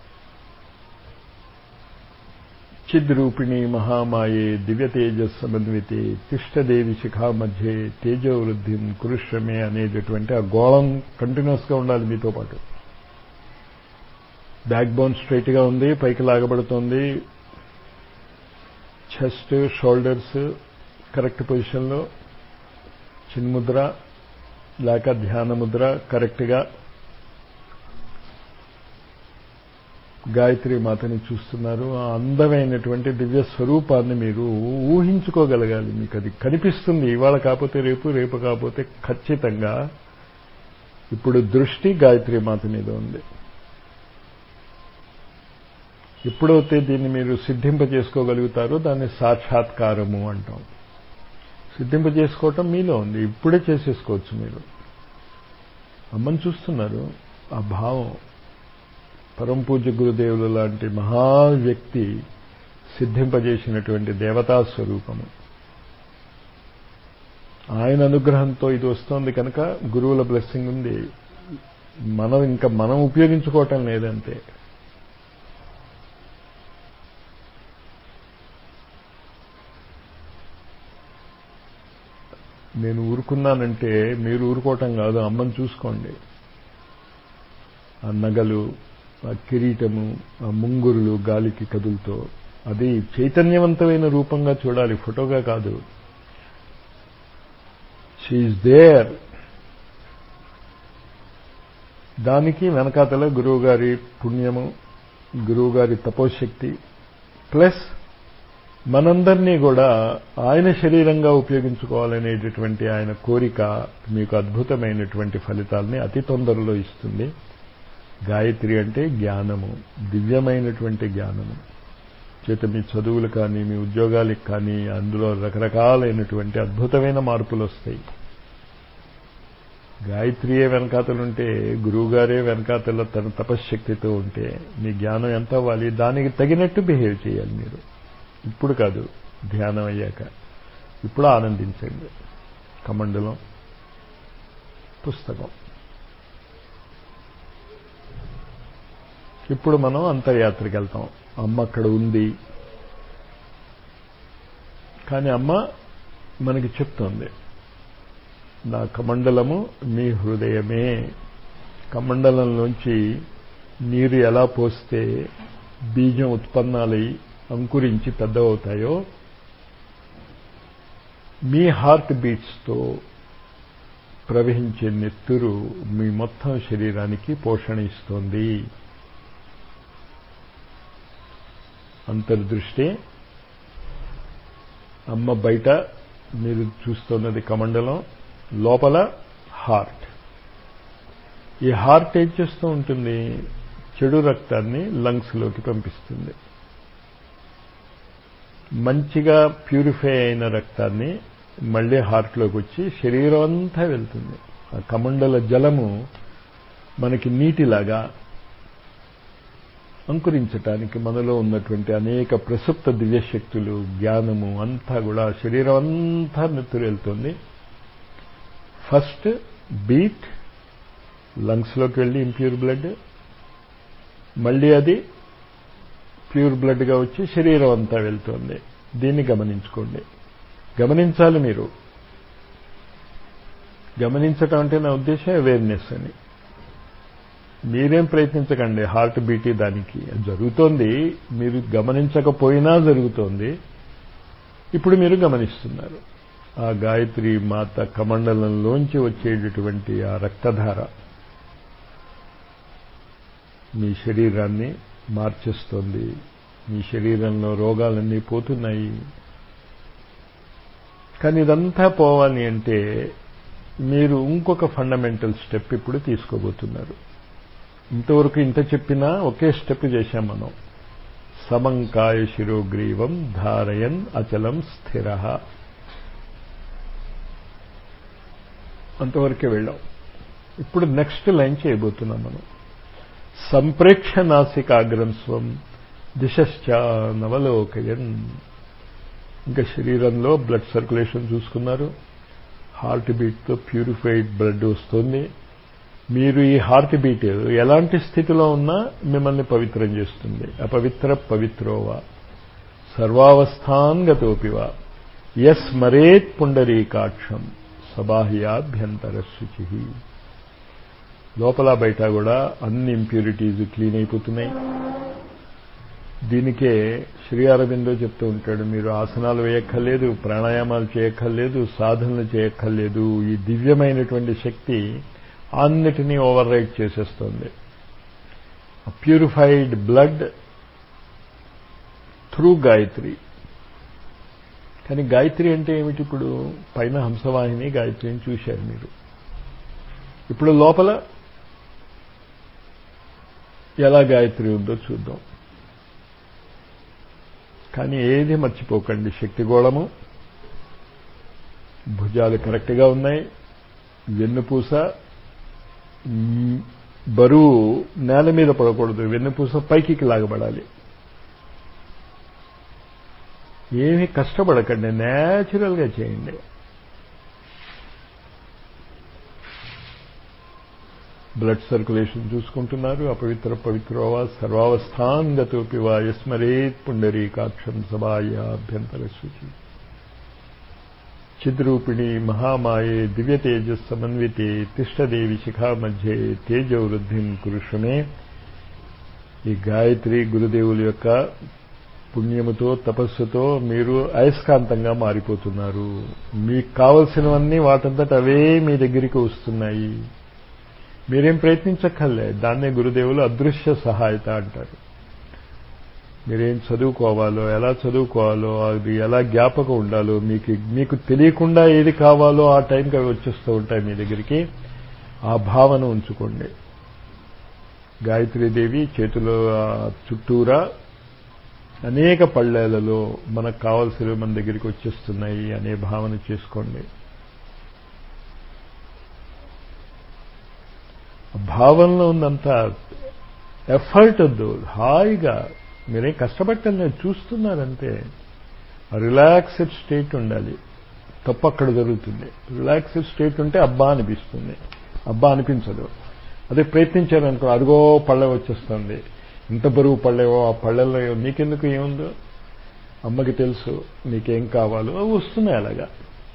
చిద్రూపిణి మహామాయే దివ్యతేజస్ సమన్వితే తిష్టదేవి శిఖా మధ్యే తేజోవృద్ధిం కురుష్రమే అనేటటువంటి ఆ గోళం కంటిన్యూస్గా ఉండాలి మీతో పాటు బ్యాక్ బోన్ స్ట్రైట్గా ఉంది పైకి లాగబడుతోంది చెస్ట్ షోల్డర్స్ కరెక్ట్ పొజిషన్లో చిన్ముద్ర లేక ధ్యాన ముద్ర కరెక్ట్గా గాయత్రి మాతని చూస్తున్నారు ఆ అందమైనటువంటి దివ్య స్వరూపాన్ని మీరు ఊహించుకోగలగాలి మీకు అది కనిపిస్తుంది ఇవాళ కాకపోతే రేపు రేపు కాకపోతే ఖచ్చితంగా ఇప్పుడు దృష్టి గాయత్రి మాత మీద ఉంది ఎప్పుడైతే దీన్ని మీరు సిద్ధింప చేసుకోగలుగుతారో దాన్ని సాక్షాత్కారము అంటాం సిద్ధింప చేసుకోవటం మీలో ఉంది ఇప్పుడే చేసేసుకోవచ్చు మీరు అమ్మని చూస్తున్నారు ఆ భావం పరమ పూజ్య గురుదేవులు లాంటి మహా వ్యక్తి సిద్ధింపజేసినటువంటి దేవతా స్వరూపము ఆయన అనుగ్రహంతో ఇది వస్తోంది కనుక గురువుల బ్లెస్సింగ్ ఉంది మనం ఇంకా మనం ఉపయోగించుకోవటం లేదంతే నేను ఊరుకున్నానంటే మీరు ఊరుకోవటం కాదు అమ్మని చూసుకోండి ఆ నగలు ఆ కిరీటము ఆ ముంగురులు గాలికి కదులుతో అది చైతన్యవంతమైన రూపంగా చూడాలి ఫోటోగా కాదు షీఈ్ దేర్ దానికి వెనకాతల గురువుగారి పుణ్యము గురువుగారి తపోశక్తి ప్లస్ మనందరినీ కూడా ఆయన శరీరంగా ఉపయోగించుకోవాలనేటటువంటి ఆయన కోరిక మీకు అద్భుతమైనటువంటి ఫలితాలని అతి తొందరలో ఇస్తుంది గాయత్రి అంటే జ్ఞానము దివ్యమైనటువంటి జ్ఞానము చేత మీ చదువులు కానీ మీ ఉద్యోగాలకు కానీ అందులో రకరకాలైనటువంటి అద్భుతమైన మార్పులు వస్తాయి గాయత్రియే వెనకాతలుంటే గురువుగారే వెనకాతల తన తపశ్శక్తితో ఉంటే మీ జ్ఞానం ఎంత అవ్వాలి దానికి తగినట్టు బిహేవ్ చేయాలి మీరు ఇప్పుడు కాదు ధ్యానం అయ్యాక ఇప్పుడు ఆనందించండి కమండలం పుస్తకం ఇప్పుడు మనం అంతర్యాత్రకి వెళ్తాం అమ్మ అక్కడ ఉంది కానీ అమ్మ మనకి చెప్తోంది నా కమండలము మీ హృదయమే కమండలంలోంచి నీరు ఎలా పోస్తే బీజం ఉత్పన్నాలై అంకురించి పెద్దవవుతాయో మీ హార్ట్ బీట్స్తో ప్రవహించే నెత్తురు మీ మొత్తం శరీరానికి పోషణ ఇస్తోంది అంతర్దృష్టి అమ్మ బయట మీరు చూస్తున్నది కమండలం లోపల హార్ట్ ఈ హార్ట్ ఏం చేస్తూ ఉంటుంది చెడు రక్తాన్ని లంగ్స్లోకి పంపిస్తుంది మంచిగా ప్యూరిఫై అయిన రక్తాన్ని మళ్ళీ హార్ట్లోకి వచ్చి శరీరం అంతా వెళ్తుంది ఆ కమండల జలము మనకి నీటిలాగా అంకురించటానికి మనలో ఉన్నటువంటి అనేక ప్రసుప్త దివ్యశక్తులు జ్ఞానము అంతా కూడా శరీరం అంతా నెత్తురు వెళ్తుంది ఫస్ట్ బీట్ లంగ్స్లోకి వెళ్ళి ఇంప్యూర్ బ్లడ్ మళ్ళీ అది ప్యూర్ బ్లడ్గా వచ్చి శరీరం అంతా వెళ్తుంది దీన్ని గమనించుకోండి గమనించాలి మీరు గమనించటం అంటే నా ఉద్దేశం అవేర్నెస్ అని మీరేం ప్రయత్నించకండి హార్ట్ బీటీ దానికి జరుగుతోంది మీరు గమనించకపోయినా జరుగుతోంది ఇప్పుడు మీరు గమనిస్తున్నారు ఆ గాయత్రి మాత కమండలంలోంచి వచ్చేటటువంటి ఆ రక్తధార మీ శరీరాన్ని మార్చేస్తోంది మీ శరీరంలో రోగాలన్నీ పోతున్నాయి కానీ ఇదంతా పోవాలి అంటే మీరు ఇంకొక ఫండమెంటల్ స్టెప్ ఇప్పుడు తీసుకోబోతున్నారు ఇంతవరకు ఇంత చెప్పినా ఒకే స్టెప్ చేశాం మనం సమంకాయ శిరోగ్రీవం ధారయన్ అచలం స్థిర అంతవరకే వెళ్ళాం ఇప్పుడు నెక్స్ట్ లైన్ చేయబోతున్నాం మనం సంప్రేక్ష నాసికాగ్రం స్వం దిశశ్చ నవలోకయన్ ఇంకా శరీరంలో బ్లడ్ సర్క్యులేషన్ చూసుకున్నారు హార్ట్ బీట్తో ప్యూరిఫైడ్ బ్లడ్ వస్తుంది మీరు ఈ హార్ట్ బీట్ ఎలాంటి స్థితిలో ఉన్నా మిమ్మల్ని పవిత్రం చేస్తుంది అపవిత్ర పవిత్రోవా సర్వావస్థాన్గతోపివా ఎస్ మరేత్ పుండరీకాక్షం సబాహ్యాభ్యంతర శుచి లోపల బయట కూడా అన్ని ఇంప్యూరిటీస్ క్లీన్ అయిపోతున్నాయి దీనికే శ్రీ అరవిందో చెప్తూ ఉంటాడు మీరు ఆసనాలు వేయక్కర్లేదు ప్రాణాయామాలు చేయక్కర్లేదు సాధనలు చేయక్కర్లేదు ఈ దివ్యమైనటువంటి శక్తి అన్నిటినీ ఓవర్ రైట్ చేసేస్తుంది ప్యూరిఫైడ్ బ్లడ్ త్రూ గాయత్రి కానీ గాయత్రి అంటే ఏమిటి ఇప్పుడు పైన హంసవాహిని గాయత్రిని చూశారు మీరు ఇప్పుడు లోపల ఎలా గాయత్రి ఉందో చూద్దాం కానీ ఏది మర్చిపోకండి శక్తిగోళము భుజాలు కరెక్ట్గా ఉన్నాయి వెన్నుపూస బరువు నేల మీద పడకూడదు వెన్నుపూస పైకి లాగబడాలి ఏమీ కష్టపడకండి న్యాచురల్గా చేయండి బ్లడ్ సర్క్యులేషన్ చూసుకుంటున్నారు అపవిత్ర పవిత్రోవా సర్వావస్థాంగతోపి వా యస్మరేత్ పుండరీకాక్షం సభాయాభ్యంతర శుచి చిద్రూపిణి మహామాయే దివ్య తేజస్ సమన్వితే తిష్టదేవి శిఖా మధ్యే తేజవృద్ధిం కురుషమే ఈ గాయత్రి గురుదేవుల యొక్క పుణ్యముతో తపస్సుతో మీరు అయస్కాంతంగా మారిపోతున్నారు మీకు కావలసినవన్నీ వాటంతట అవే మీ దగ్గరికి వస్తున్నాయి మీరేం ప్రయత్నించక్కర్లే దాన్నే గురుదేవులు అదృశ్య సహాయత అంటారు మీరేం చదువుకోవాలో ఎలా చదువుకోవాలో అది ఎలా జ్ఞాపకం ఉండాలో మీకు మీకు తెలియకుండా ఏది కావాలో ఆ టైంకి అవి వచ్చేస్తూ ఉంటాయి మీ దగ్గరికి ఆ భావన ఉంచుకోండి గాయత్రీదేవి చేతిలో చుట్టూరా అనేక పళ్ళేలలో మనకు కావాల్సినవి మన దగ్గరికి వచ్చేస్తున్నాయి అనే భావన చేసుకోండి భావనలో ఉన్నంత ఎఫర్ట్ వద్దు హాయిగా మీరేం కష్టపడటం చూస్తున్నారంటే రిలాక్స్డ్ స్టేట్ ఉండాలి తప్పు అక్కడ జరుగుతుంది రిలాక్స్డ్ స్టేట్ ఉంటే అబ్బా అనిపిస్తుంది అబ్బా అనిపించదు అదే ప్రయత్నించారనుకో అదిగో పళ్ళ వచ్చేస్తుంది ఇంత బరువు పళ్ళేవో ఆ పళ్ళల్లో నీకెందుకు ఏముందో అమ్మకి తెలుసు నీకేం కావాలో అవి వస్తున్నాయి అలాగా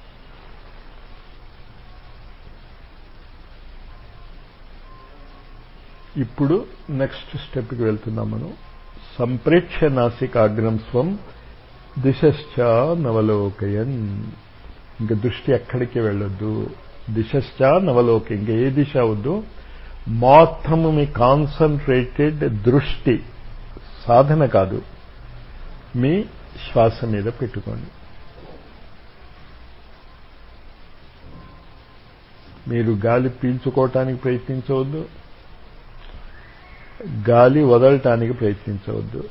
ఇప్పుడు నెక్స్ట్ స్టెప్కి వెళ్తున్నాం మనం సంప్రేక్ష నాసికాగ్రం స్వం దిశశ్చ నవలోకయన్ ఇంక దృష్టి ఎక్కడికి వెళ్ళొద్దు దిశశ్చ నవలోక ఇంక ఏ దిశ వద్దు మొత్తము మీ కాన్సన్ట్రేటెడ్ దృష్టి సాధన కాదు మీ శ్వాస మీద పెట్టుకోండి మీరు గాలి పీల్చుకోవటానికి ప్రయత్నించవద్దు గాలి వదలటానికి ప్రయత్నించవద్దు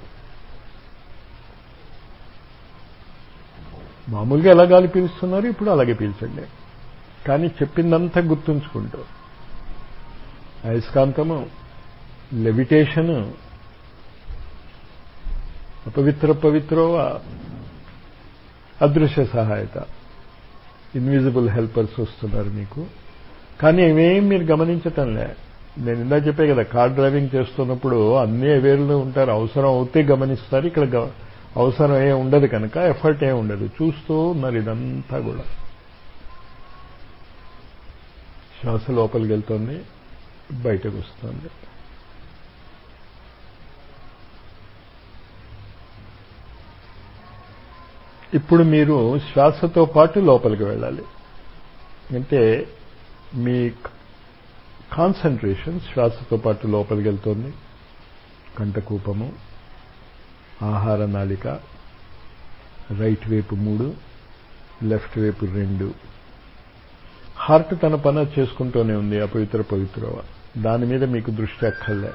మామూలుగా ఎలా గాలి పీలుస్తున్నారు ఇప్పుడు అలాగే పీల్చండి కానీ చెప్పిందంతా గుర్తుంచుకుంటూ అయస్కాంతము లెవిటేషను అపవిత్ర పవిత్రోవా అదృశ్య సహాయత ఇన్విజిబుల్ హెల్పర్స్ వస్తున్నారు మీకు కానీ ఇవేం మీరు గమనించటంలే నేను ఇందా చెప్పే కదా కార్ డ్రైవింగ్ చేస్తున్నప్పుడు అన్ని అవేర్లో ఉంటారు అవసరం అవుతే గమనిస్తారు ఇక్కడ అవసరం ఏ ఉండదు కనుక ఎఫర్ట్ ఏ ఉండదు చూస్తూ ఉన్నారు ఇదంతా కూడా శ్వాస లోపలికి వెళ్తుంది బయటకు వస్తుంది ఇప్పుడు మీరు శ్వాసతో పాటు లోపలికి వెళ్ళాలి అంటే మీ కాన్సన్ట్రేషన్ శ్వాసతో పాటు లోపలికి వెళ్తుంది కంఠకూపము ఆహార నాళిక రైట్ వైపు మూడు లెఫ్ట్ వైపు రెండు హార్ట్ తన పని చేసుకుంటూనే ఉంది అపవిత్ర పవిత్ర దాని మీద మీకు దృష్టి అక్కర్లే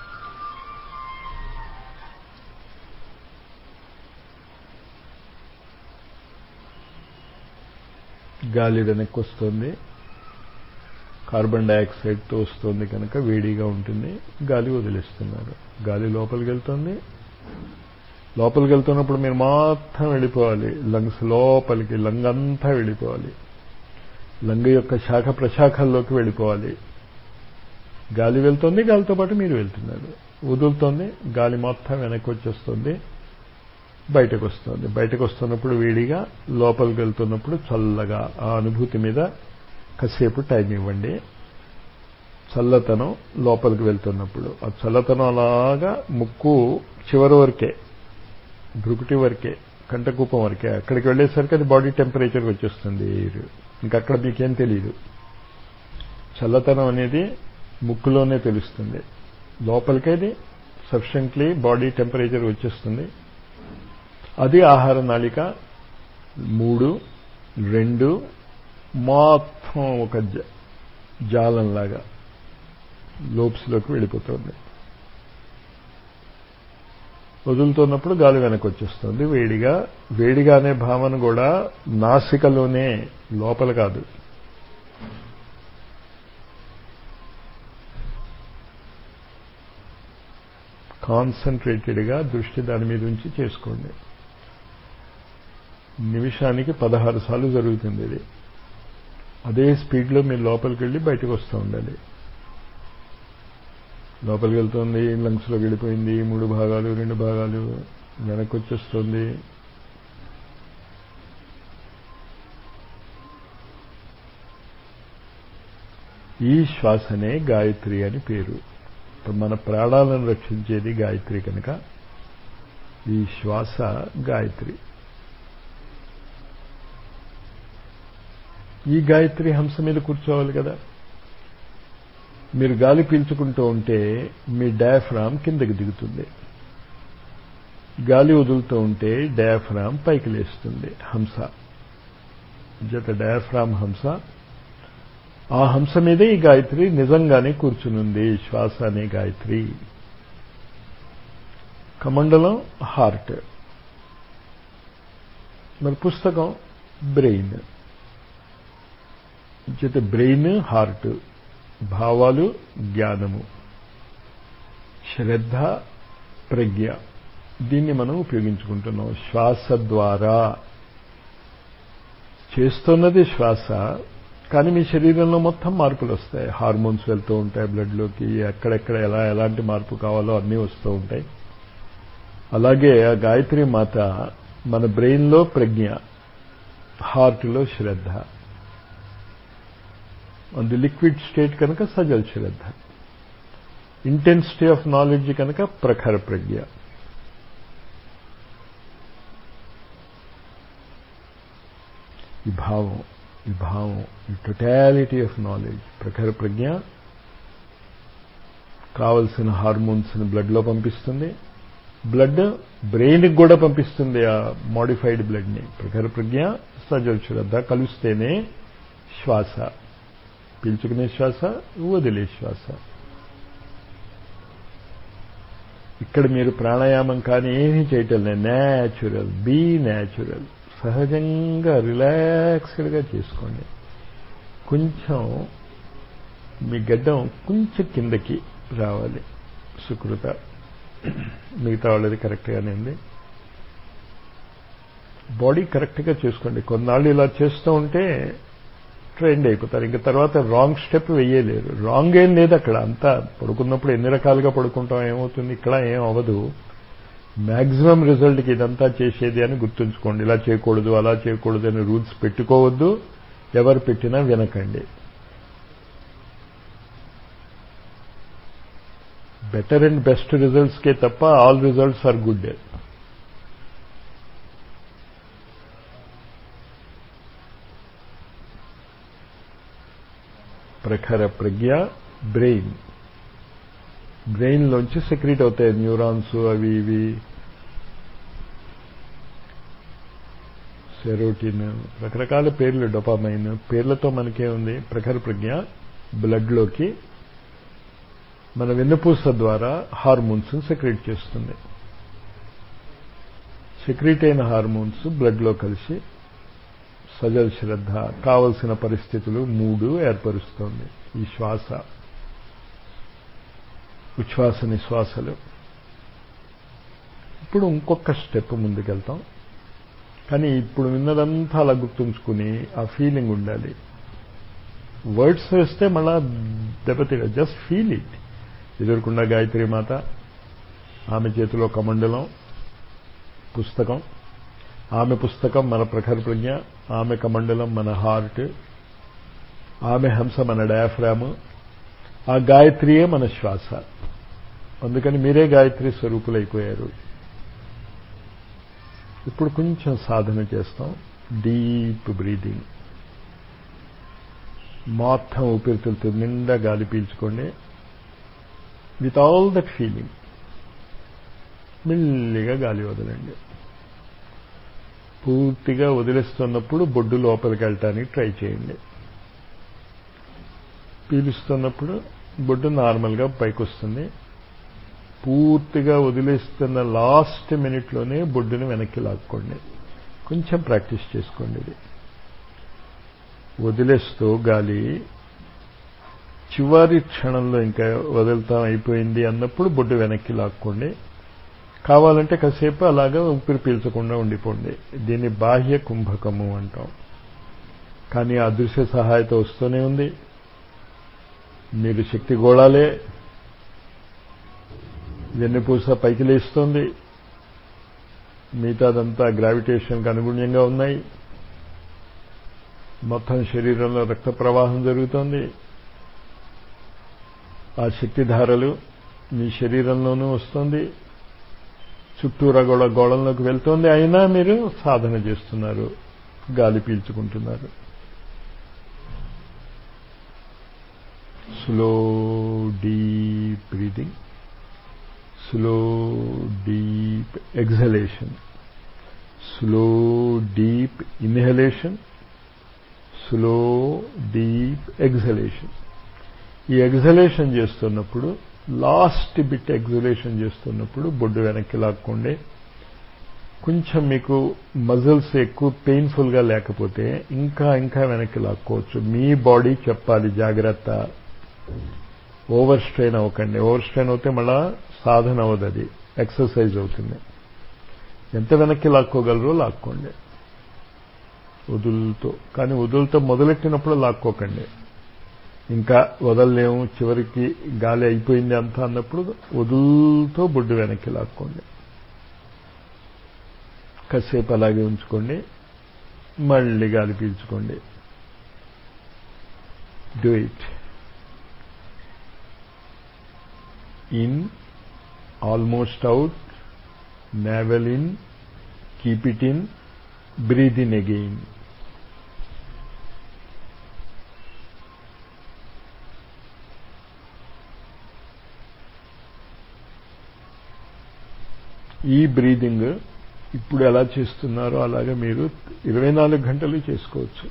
గాలి వెనక్కి వస్తుంది కార్బన్ డైఆక్సైడ్తో వస్తుంది కనుక వేడిగా ఉంటుంది గాలి వదిలేస్తున్నారు గాలి లోపలికి వెళ్తుంది లోపలికి వెళ్తున్నప్పుడు మీరు మాత్రం వెళ్ళిపోవాలి లంగ్స్ లోపలికి లంగ్ అంతా వెళ్ళిపోవాలి లంగ్ యొక్క శాఖ ప్రశాఖల్లోకి వెళ్ళిపోవాలి గాలి వెళ్తుంది గాలితో పాటు మీరు వెళ్తున్నారు వదులుతోంది గాలి మొత్తం వెనక్కి వచ్చేస్తుంది బయటకు వస్తుంది బయటకు వస్తున్నప్పుడు వేడిగా లోపలికి వెళ్తున్నప్పుడు చల్లగా ఆ అనుభూతి మీద కాసేపు టైం ఇవ్వండి చల్లతనం లోపలికి వెళ్తున్నప్పుడు ఆ చల్లతనం అలాగా ముక్కు చివరి వరకే భృకుటి వరకే కంటకూపం వరకే అక్కడికి వెళ్ళేసరికి అది బాడీ టెంపరేచర్కి వచ్చేస్తుంది ఇంకక్కడ మీకేం తెలియదు చల్లతనం అనేది ముక్కులోనే తెలుస్తుంది లోపలికేది సఫిషియెంట్లీ బాడీ టెంపరేచర్ వచ్చేస్తుంది అది ఆహార నాళిక మూడు రెండు మొత్తం ఒక జాలంలాగా లోప్స్లోకి వెళ్ళిపోతుంది వదులుతున్నప్పుడు గాలి వెనక్కి వచ్చేస్తుంది వేడిగా వేడిగా అనే భావన కూడా నాసికలోనే లోపల కాదు కాన్సన్ట్రేటెడ్గా దృష్టి దాని మీద ఉంచి చేసుకోండి నిమిషానికి పదహారు సార్లు జరుగుతుంది ఇది అదే స్పీడ్లో మీరు లోపలికి వెళ్ళి బయటకు వస్తూ ఉండాలి లోపలికి వెళ్తుంది లంగ్స్లోకి వెళ్ళిపోయింది మూడు భాగాలు రెండు భాగాలు వెనక్కి వచ్చేస్తుంది ఈ శ్వాసనే గాయత్రి అని పేరు మన ప్రాణాలను రక్షించేది గాయత్రి కనుక ఈ శ్వాస గాయత్రి ఈ గాయత్రి హంస మీద కూర్చోవాలి కదా మీరు గాలి పీల్చుకుంటూ ఉంటే మీ డయాఫ్రామ్ కిందకి దిగుతుంది గాలి వదులుతూ ఉంటే డయాఫ్రామ్ పైకి లేస్తుంది హంస జత డయాఫ్రామ్ హంస ఆ హంస మీదే ఈ గాయత్రి నిజంగానే కూర్చునుంది శ్వాస అనే గాయత్రి కమండలం హార్ట్ మరి పుస్తకం బ్రెయిన్ చేత బ్రెయిన్ హార్ట్ భావాలు జ్ఞానము శ్రద్ధ ప్రజ్ఞ దీన్ని మనం ఉపయోగించుకుంటున్నాం శ్వాస ద్వారా చేస్తున్నది శ్వాస కానీ మీ శరీరంలో మొత్తం మార్పులు వస్తాయి హార్మోన్స్ వెళ్తూ ఉంటాయి బ్లడ్లోకి ఎక్కడెక్కడ ఎలా ఎలాంటి మార్పు కావాలో అన్నీ వస్తూ ఉంటాయి అలాగే ఆ గాయత్రి మాత మన బ్రెయిన్లో ప్రజ్ఞ హార్ట్లో శ్రద్ధ అది లిక్విడ్ స్టేట్ కనుక సజల్ శ్రద్ధ ఇంటెన్సిటీ ఆఫ్ నాలెడ్జ్ కనుక ప్రఖర ప్రజ్ఞ ఈ భావం ఈ భావం ఈ టొటాలిటీ ఆఫ్ నాలెడ్జ్ ప్రఖర ప్రజ్ఞ కావలసిన హార్మోన్స్ని బ్లడ్లో పంపిస్తుంది బ్లడ్ బ్రెయిన్కి కూడా పంపిస్తుంది ఆ మాడిఫైడ్ బ్లడ్ని ప్రఖర ప్రజ్ఞ సజల్ శ్రద్ధ కలిస్తేనే శ్వాస పీల్చుకునే శ్వాస వదిలే శ్వాస ఇక్కడ మీరు ప్రాణాయామం కానీ ఏమీ చేయటం లేదు న్యాచురల్ బీ న్యాచురల్ సహజంగా రిలాక్స్డ్గా చేసుకోండి కొంచెం మీ గడ్డం కొంచెం కిందకి రావాలి సుకృత మిగతా వాళ్ళది కరెక్ట్గానే ఉంది బాడీ కరెక్ట్గా చేసుకోండి కొన్నాళ్ళు ఇలా చేస్తూ ఉంటే ట్రైండ్ అయిపోతారు ఇంకా తర్వాత రాంగ్ స్టెప్ వెయ్యలేరు రాంగ్ ఏం లేదు అక్కడ అంతా పడుకున్నప్పుడు ఎన్ని రకాలుగా పడుకుంటాం ఏమవుతుంది ఇక్కడ ఏం అవ్వదు మ్యాక్సిమం రిజల్ట్కి ఇదంతా చేసేది అని గుర్తుంచుకోండి ఇలా చేయకూడదు అలా చేయకూడదు అని రూల్స్ పెట్టుకోవద్దు ఎవరు పెట్టినా వినకండి బెటర్ అండ్ బెస్ట్ రిజల్ట్స్కే తప్ప ఆల్ రిజల్ట్స్ ఆర్ గుడ్ ప్రఖర ప్రజ్ఞ బ్రెయిన్ బ్రెయిన్లోంచి సెక్రీట్ అవుతాయి న్యూరాన్స్ అవి ఇవి సెరోటిన్ రకరకాల పేర్లు డొపామైన్ పేర్లతో మనకేముంది ప్రఖర ప్రజ్ఞ బ్లడ్లోకి మన వెన్నుపూస ద్వారా హార్మోన్స్ సెక్రీట్ చేస్తుంది సెక్రీట్ అయిన హార్మోన్స్ బ్లడ్లో కలిసి సజల్ శ్రద్ధ కావలసిన పరిస్థితులు మూడు ఏర్పరుస్తోంది ఈ శ్వాస ఉచ్ఛ్వాస నిశ్వాసలు ఇప్పుడు ఇంకొక స్టెప్ ముందుకెళ్తాం కానీ ఇప్పుడు విన్నదంతా అలా గుర్తుంచుకుని ఆ ఫీలింగ్ ఉండాలి వర్డ్స్ వేస్తే మళ్ళా దెబ్బతిగా జస్ట్ ఫీల్ ఇట్ ఎదుర్కొండ గాయత్రి మాత ఆమె చేతిలో కమండలం పుస్తకం ఆమె పుస్తకం మన ప్రఖర ప్రజ్ఞ ఆమె కమండలం మన హార్ట్ ఆమె హంస మన డయాఫ్రామ్ ఆ గాయత్రియే మన శ్వాస అందుకని మీరే గాయత్రి స్వరూపులైపోయారు ఇప్పుడు కొంచెం సాధన చేస్తాం డీప్ బ్రీదింగ్ మొత్తం ఊపిరితిత్తులతో నిండా గాలి పీల్చుకోండి విత్ ఆల్ దట్ ఫీలింగ్ మెల్లిగా గాలి వదలండి పూర్తిగా వదిలేస్తున్నప్పుడు బొడ్డు లోపలికి వెళ్ళటానికి ట్రై చేయండి పీలుస్తున్నప్పుడు బొడ్డు నార్మల్గా పైకి వస్తుంది పూర్తిగా వదిలేస్తున్న లాస్ట్ మినిట్లోనే బొడ్డుని వెనక్కి లాక్కోండి కొంచెం ప్రాక్టీస్ చేసుకోండి ఇది వదిలేస్తూ గాలి చివరి క్షణంలో ఇంకా వదులుతాం అయిపోయింది అన్నప్పుడు బొడ్డు వెనక్కి లాక్కోండి కావాలంటే కాసేపు అలాగా ఊపిరి పీల్చకుండా ఉండిపోండి దీన్ని బాహ్య కుంభకము అంటాం కానీ అదృశ్య సహాయత వస్తూనే ఉంది మీరు శక్తి గోళాలే వెన్నుపూస పైకి లేస్తోంది మిగతాదంతా గ్రావిటేషన్కి అనుగుణ్యంగా ఉన్నాయి మొత్తం శరీరంలో రక్త ప్రవాహం జరుగుతోంది ఆ శక్తిధారలు మీ శరీరంలోనూ వస్తుంది చుట్టూరా కూడా గోళంలోకి వెళ్తోంది అయినా మీరు సాధన చేస్తున్నారు గాలి పీల్చుకుంటున్నారు slow deep breathing slow deep exhalation slow deep inhalation slow deep exhalation ఈ ఎగ్జలేషన్ చేస్తున్నప్పుడు లాస్ట్ బిట్ ఎగ్జలేషన్ చేస్తున్నప్పుడు బొడ్డు వెనక్కి లాక్కోండి కొంచెం మీకు మజిల్స్ ఎక్కువ పెయిన్ఫుల్గా లేకపోతే ఇంకా ఇంకా వెనక్కి లాక్కోవచ్చు మీ బాడీ చెప్పాలి జాగ్రత్త ఓవర్ స్ట్రెయిన్ అవ్వకండి ఓవర్ స్ట్రెయిన్ అవుతే మళ్ళా సాధన అవ్వదు అది ఎక్సర్సైజ్ అవుతుంది ఎంత వెనక్కి లాక్కోగలరో లాక్కోండి వదులుతో కానీ వదులుతో మొదలెట్టినప్పుడు లాక్కోకండి ఇంకా వదలలేము చివరికి గాలి అయిపోయింది అంతా అన్నప్పుడు వదులుతో బొడ్డు వెనక్కి లాక్కోండి కాసేపు అలాగే ఉంచుకోండి మళ్ళీ గాలి పీల్చుకోండి do it in almost out navel in keep it in breathe in again ఈ బ్రీదింగ్ ఇప్పుడు ఎలా చేస్తున్నారో అలాగే మీరు ఇరవై నాలుగు గంటలు చేసుకోవచ్చు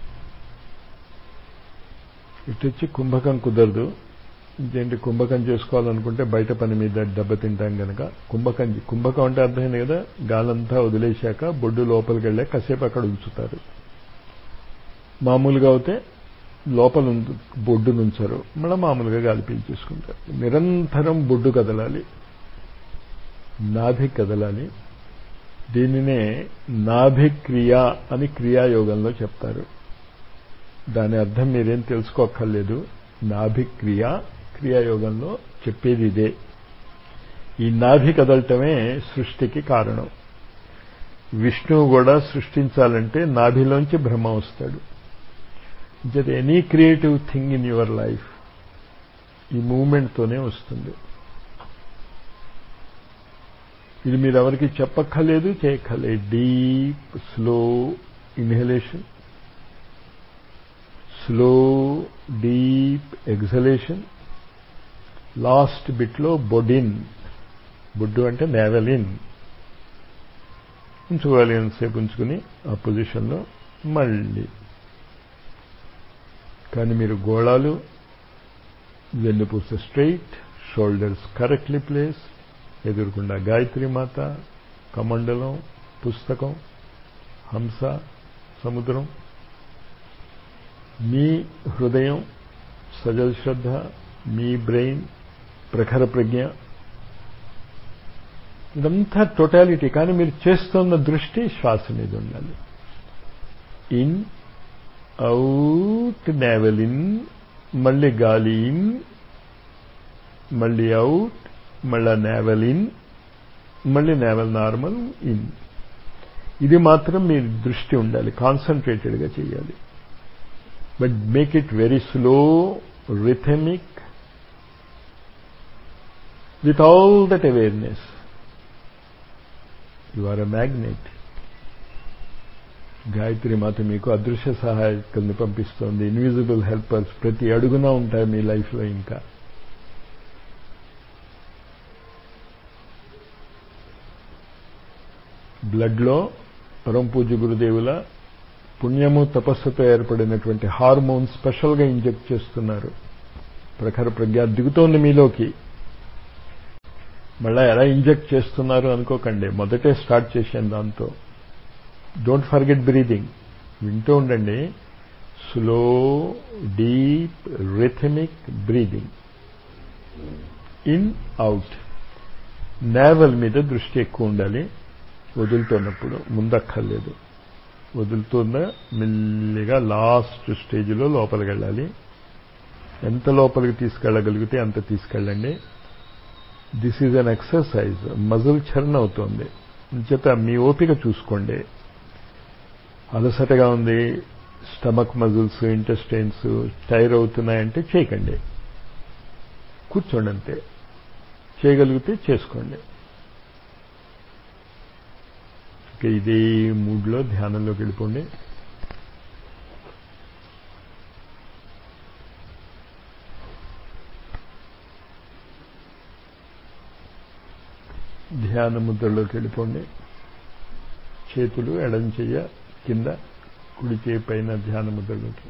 ఇటు వచ్చి కుంభకం కుదరదు ఇంకేంటి కుంభకం చేసుకోవాలనుకుంటే బయట పని మీద దెబ్బతింటాం గనక కుంభకం కుంభకం అంటే అర్థమైంది కదా గాలంతా వదిలేశాక బొడ్డు లోపలికి వెళ్ళే కాసేపు అక్కడ ఉంచుతారు మామూలుగా అయితే లోపల బొడ్డు నుంచారు మళ్ళీ మామూలుగా గాలి పీల్చేసుకుంటారు నిరంతరం బొడ్డు కదలాలి నాభి కదలాలి దీనినే నాభిక్రియ అని క్రియాయోగంలో చెప్తారు దాని అర్థం మీరేం తెలుసుకోక్కర్లేదు నాభిక్రియ క్రియాయోగంలో చెప్పేది ఇదే ఈ నాభి కదలటమే సృష్టికి కారణం విష్ణువు కూడా సృష్టించాలంటే నాభిలోంచి బ్రహ్మ వస్తాడు just any creative thing in your life ఈ మూమెంట్తోనే వస్తుంది ఇది మీరు ఎవరికి చెప్పక్కర్లేదు చేయక్కర్లేదు deep slow inhalation slow deep exhalation last బిట్లో బొడిన్ బొడ్డు అంటే నేవలిన్ ఉంచుకోవాలి ఎంతసేపు ఉంచుకుని ఆ పొజిషన్లో మళ్ళీ కానీ మీరు గోళాలు వెన్నుపూస స్ట్రైట్ షోల్డర్స్ కరెక్ట్లీ ప్లేస్ ఎదురుకుండా గాయత్రి మాత కమండలం పుస్తకం హంస సముద్రం మీ హృదయం సజల్ శ్రద్ధ మీ బ్రెయిన్ ప్రఖర ప్రజ్ఞ ఇదంతా టోటాలిటీ కానీ మీరు చేస్తున్న దృష్టి శ్వాస మీద ఉండాలి ఇన్ అవుట్ నేవల్ ఇన్ మళ్ళీ గాలి ఇన్ మళ్ళీ అవుట్ మళ్ళా నేవల్ ఇన్ మళ్ళీ నేవల్ నార్మల్ ఇన్ ఇది మాత్రం మీ దృష్టి ఉండాలి కాన్సన్ట్రేటెడ్గా చేయాలి but make it very slow rhythmic with all that awareness. You are a magnet. Gayatri మాత మీకు అదృశ్య సహాయకుల్ని పంపిస్తోంది ఇన్విజిబుల్ హెల్పర్స్ ప్రతి అడుగునా ఉంటాయి మీ లైఫ్లో ఇంకా బ్లడ్లో పరంపూజ గురుదేవుల పుణ్యము తపస్సుతో ఏర్పడినటువంటి హార్మోన్ స్పెషల్గా ఇంజెక్ట్ చేస్తున్నారు ప్రఖర ప్రజ్ఞ దిగుతోంది మీలోకి మళ్ళా ఎలా ఇంజెక్ట్ చేస్తున్నారు అనుకోకండి మొదటే స్టార్ట్ చేశాను దాంతో డోంట్ ఫర్గెట్ బ్రీదింగ్ వింటూ ఉండండి slow deep rhythmic breathing in out navel మీద దృష్టి ఎక్కువ ఉండాలి వదులుతున్నప్పుడు ముందక్కర్లేదు వదులుతున్న మెల్లిగా లాస్ట్ స్టేజ్లో లోపలికి వెళ్ళాలి ఎంత లోపలికి తీసుకెళ్ళగలిగితే అంత తీసుకెళ్ళండి this is an exercise muscle churn అవుతోంది చేత మీ ఓపిక చూసుకోండి అలసటగా ఉంది స్టమక్ మజిల్స్ ఇంటెస్టైన్స్ టైర్ అవుతున్నాయంటే చేయకండి కూర్చోండి అంతే చేయగలిగితే చేసుకోండి ఇక ఇదే మూడ్లో ధ్యానంలోకి వెళ్ళిపోండి ధ్యాన ముద్రలోకి వెళ్ళిపోండి చేతులు ఎడం చెయ్య కింద కుడి చేయి పైన ధ్యాన ముద్రలోకి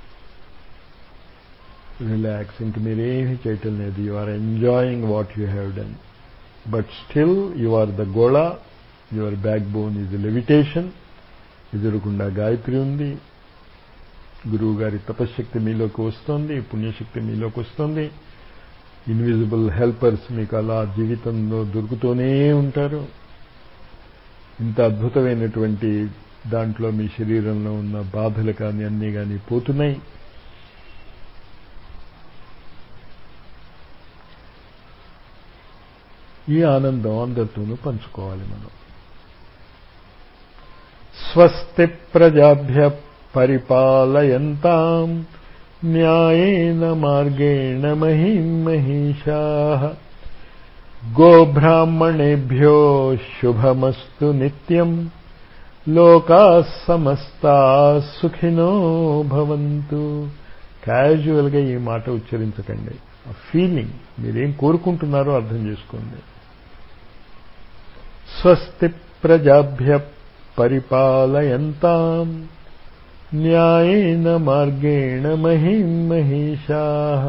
రిలాక్స్ ఇంక మీరేమీ చేయటం లేదు you are enjoying what you have done but still you are the గోళ your backbone is levitation ఎదురుకుండా గాయత్రి ఉంది గురువు గారి తపశ్శక్తి మీలోకి వస్తుంది పుణ్యశక్తి మీలోకి వస్తుంది ఇన్విజిబుల్ హెల్పర్స్ మీకు అలా జీవితంలో దొరుకుతూనే ఉంటారు ఇంత అద్భుతమైనటువంటి దాంట్లో మీ శరీరంలో ఉన్న బాధలు కానీ అన్నీ కానీ పోతున్నాయి ఈ ఆనందం అందరితోనూ పంచుకోవాలి మనం స్వస్తి ప్రజాభ్య పరిపాలయంతాం న్యాయేన మార్గేణ మహిం మహిషా గోబ్రాహ్మణేభ్యో శుభమస్తు నిత్యం లోకా సమస్తా సుఖినో భవంతు క్యాజువల్గా ఈ మాట ఉచ్చరించకండి ఆ ఫీలింగ్ మీరేం కోరుకుంటున్నారో అర్థం చేసుకోండి స్వస్తి ప్రజాభ్య పరిపాలయంతాం న్యాయేన మార్గేణ మహిం మహిషా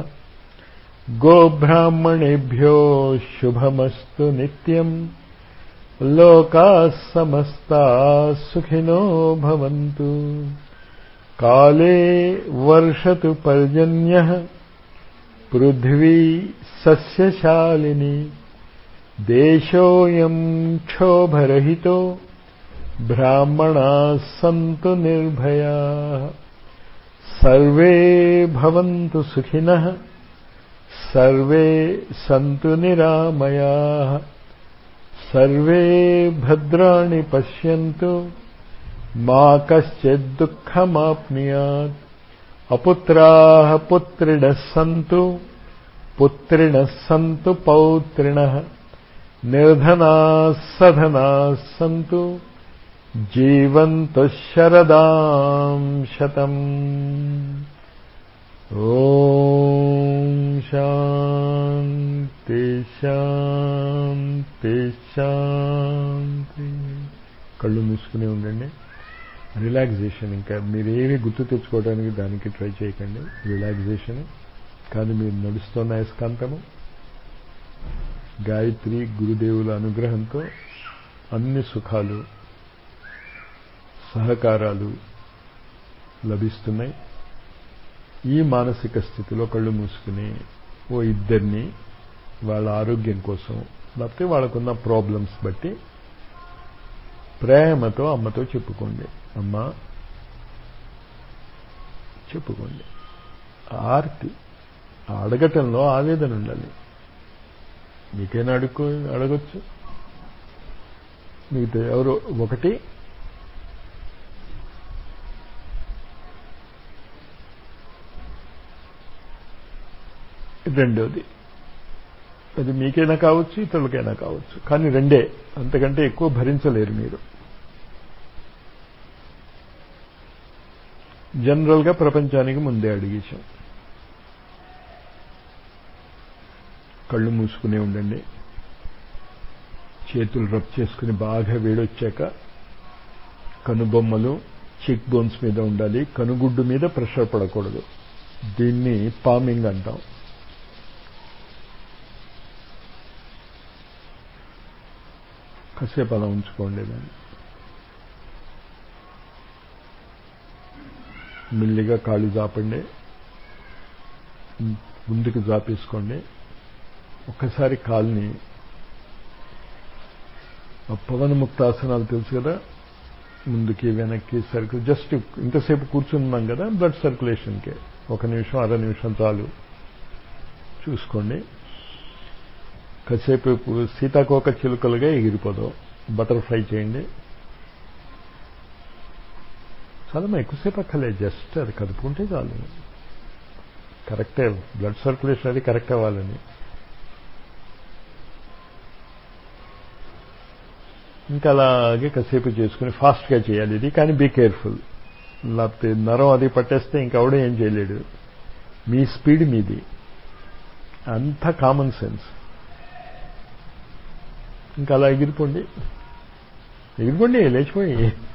గోబ్రాహ్మణేభ్యో శుభమస్తు నిత్యం లోకా సమస్తా సుఖినో భవంతు కాలే వర్షతు పర్జన్య పృథ్వీ సస్యశాలిని దేశోయం క్షోభరహితో బ్రాహ్మణా సంతు నిర్భయా సర్వే భవంతు సుఖినః సర్వే సంతు నిరామయా సర్వే భద్రాణి పశ్యంతు మా కశ్చిద్ దుఃఖమాప్నుయాత్ అపుత్రాः పుత్రిణः సంతు పుత్రిణः సంతు పౌత్రిణः నిర్ధనాः సధనాः సంతు జీవంతు శరదాం శతం ఓం శాంతి శాంతి శాంతి కళ్ళు మూసుకుని ఉండండి రిలాక్సేషన్ ఇంకా మీరేమి గుర్తు తెచ్చుకోవడానికి దానికి ట్రై చేయకండి రిలాక్సేషన్ కానీ మీరు నడుస్తున్న అయస్కాంతము గాయత్రి గురుదేవుల అనుగ్రహంతో అన్ని సుఖాలు సహకారాలు లభిస్తున్నాయి ఈ మానసిక స్థితిలో కళ్ళు మూసుకుని ఓ ఇద్దరిని వాళ్ళ ఆరోగ్యం కోసం లేకపోతే వాళ్ళకున్న ప్రాబ్లమ్స్ బట్టి ప్రేమతో అమ్మతో చెప్పుకోండి అమ్మ చెప్పుకోండి ఆర్తి అడగటంలో ఆవేదన ఉండాలి మీకైనా అడుక్కో అడగొచ్చు మీకు ఎవరు ఒకటి రెండోది అది మీకైనా కావచ్చు ఇతరులకైనా కావచ్చు కానీ రెండే అంతకంటే ఎక్కువ భరించలేరు మీరు జనరల్గా ప్రపంచానికి ముందే అడిగేశాం కళ్ళు మూసుకునే ఉండండి చేతులు రబ్ చేసుకుని బాగా వేడొచ్చాక కనుబొమ్మలు చిక్ బోన్స్ మీద ఉండాలి కనుగుడ్డు మీద ప్రెషర్ పడకూడదు దీన్ని పామింగ్ అంటాం కాసేపు అలా ఉంచుకోండి దాన్ని మెల్లిగా కాళ్ళు జాపండి ముందుకు జాపేసుకోండి ఒక్కసారి కాల్ని పవన ముక్తాసనాలు తెలుసు కదా ముందుకి వెనక్కి సర్కిల్ జస్ట్ ఇంతసేపు కూర్చున్నాం కదా బ్లడ్ సర్క్యులేషన్కి ఒక నిమిషం అర నిమిషం చాలు చూసుకోండి కాసేపు సీతాకోక చిలుకలుగా ఎగిరిపోదాం బటర్ఫ్లై చేయండి చాలా ఎక్కువసేపు అక్కర్లేదు జస్ట్ అది కదుపుకుంటే చాలు కరెక్టే బ్లడ్ సర్క్యులేషన్ అది కరెక్ట్ అవ్వాలని ఇంకా అలాగే కాసేపు చేసుకుని ఫాస్ట్గా చేయాలి ఇది కానీ బీ కేర్ఫుల్ లేకపోతే నరం అది పట్టేస్తే ఇంకెవడో ఏం చేయలేడు మీ స్పీడ్ మీది అంత కామన్ సెన్స్ ఇంకా అలా ఎగిరిపోండి ఎగిరిపోండి లేచిపోయి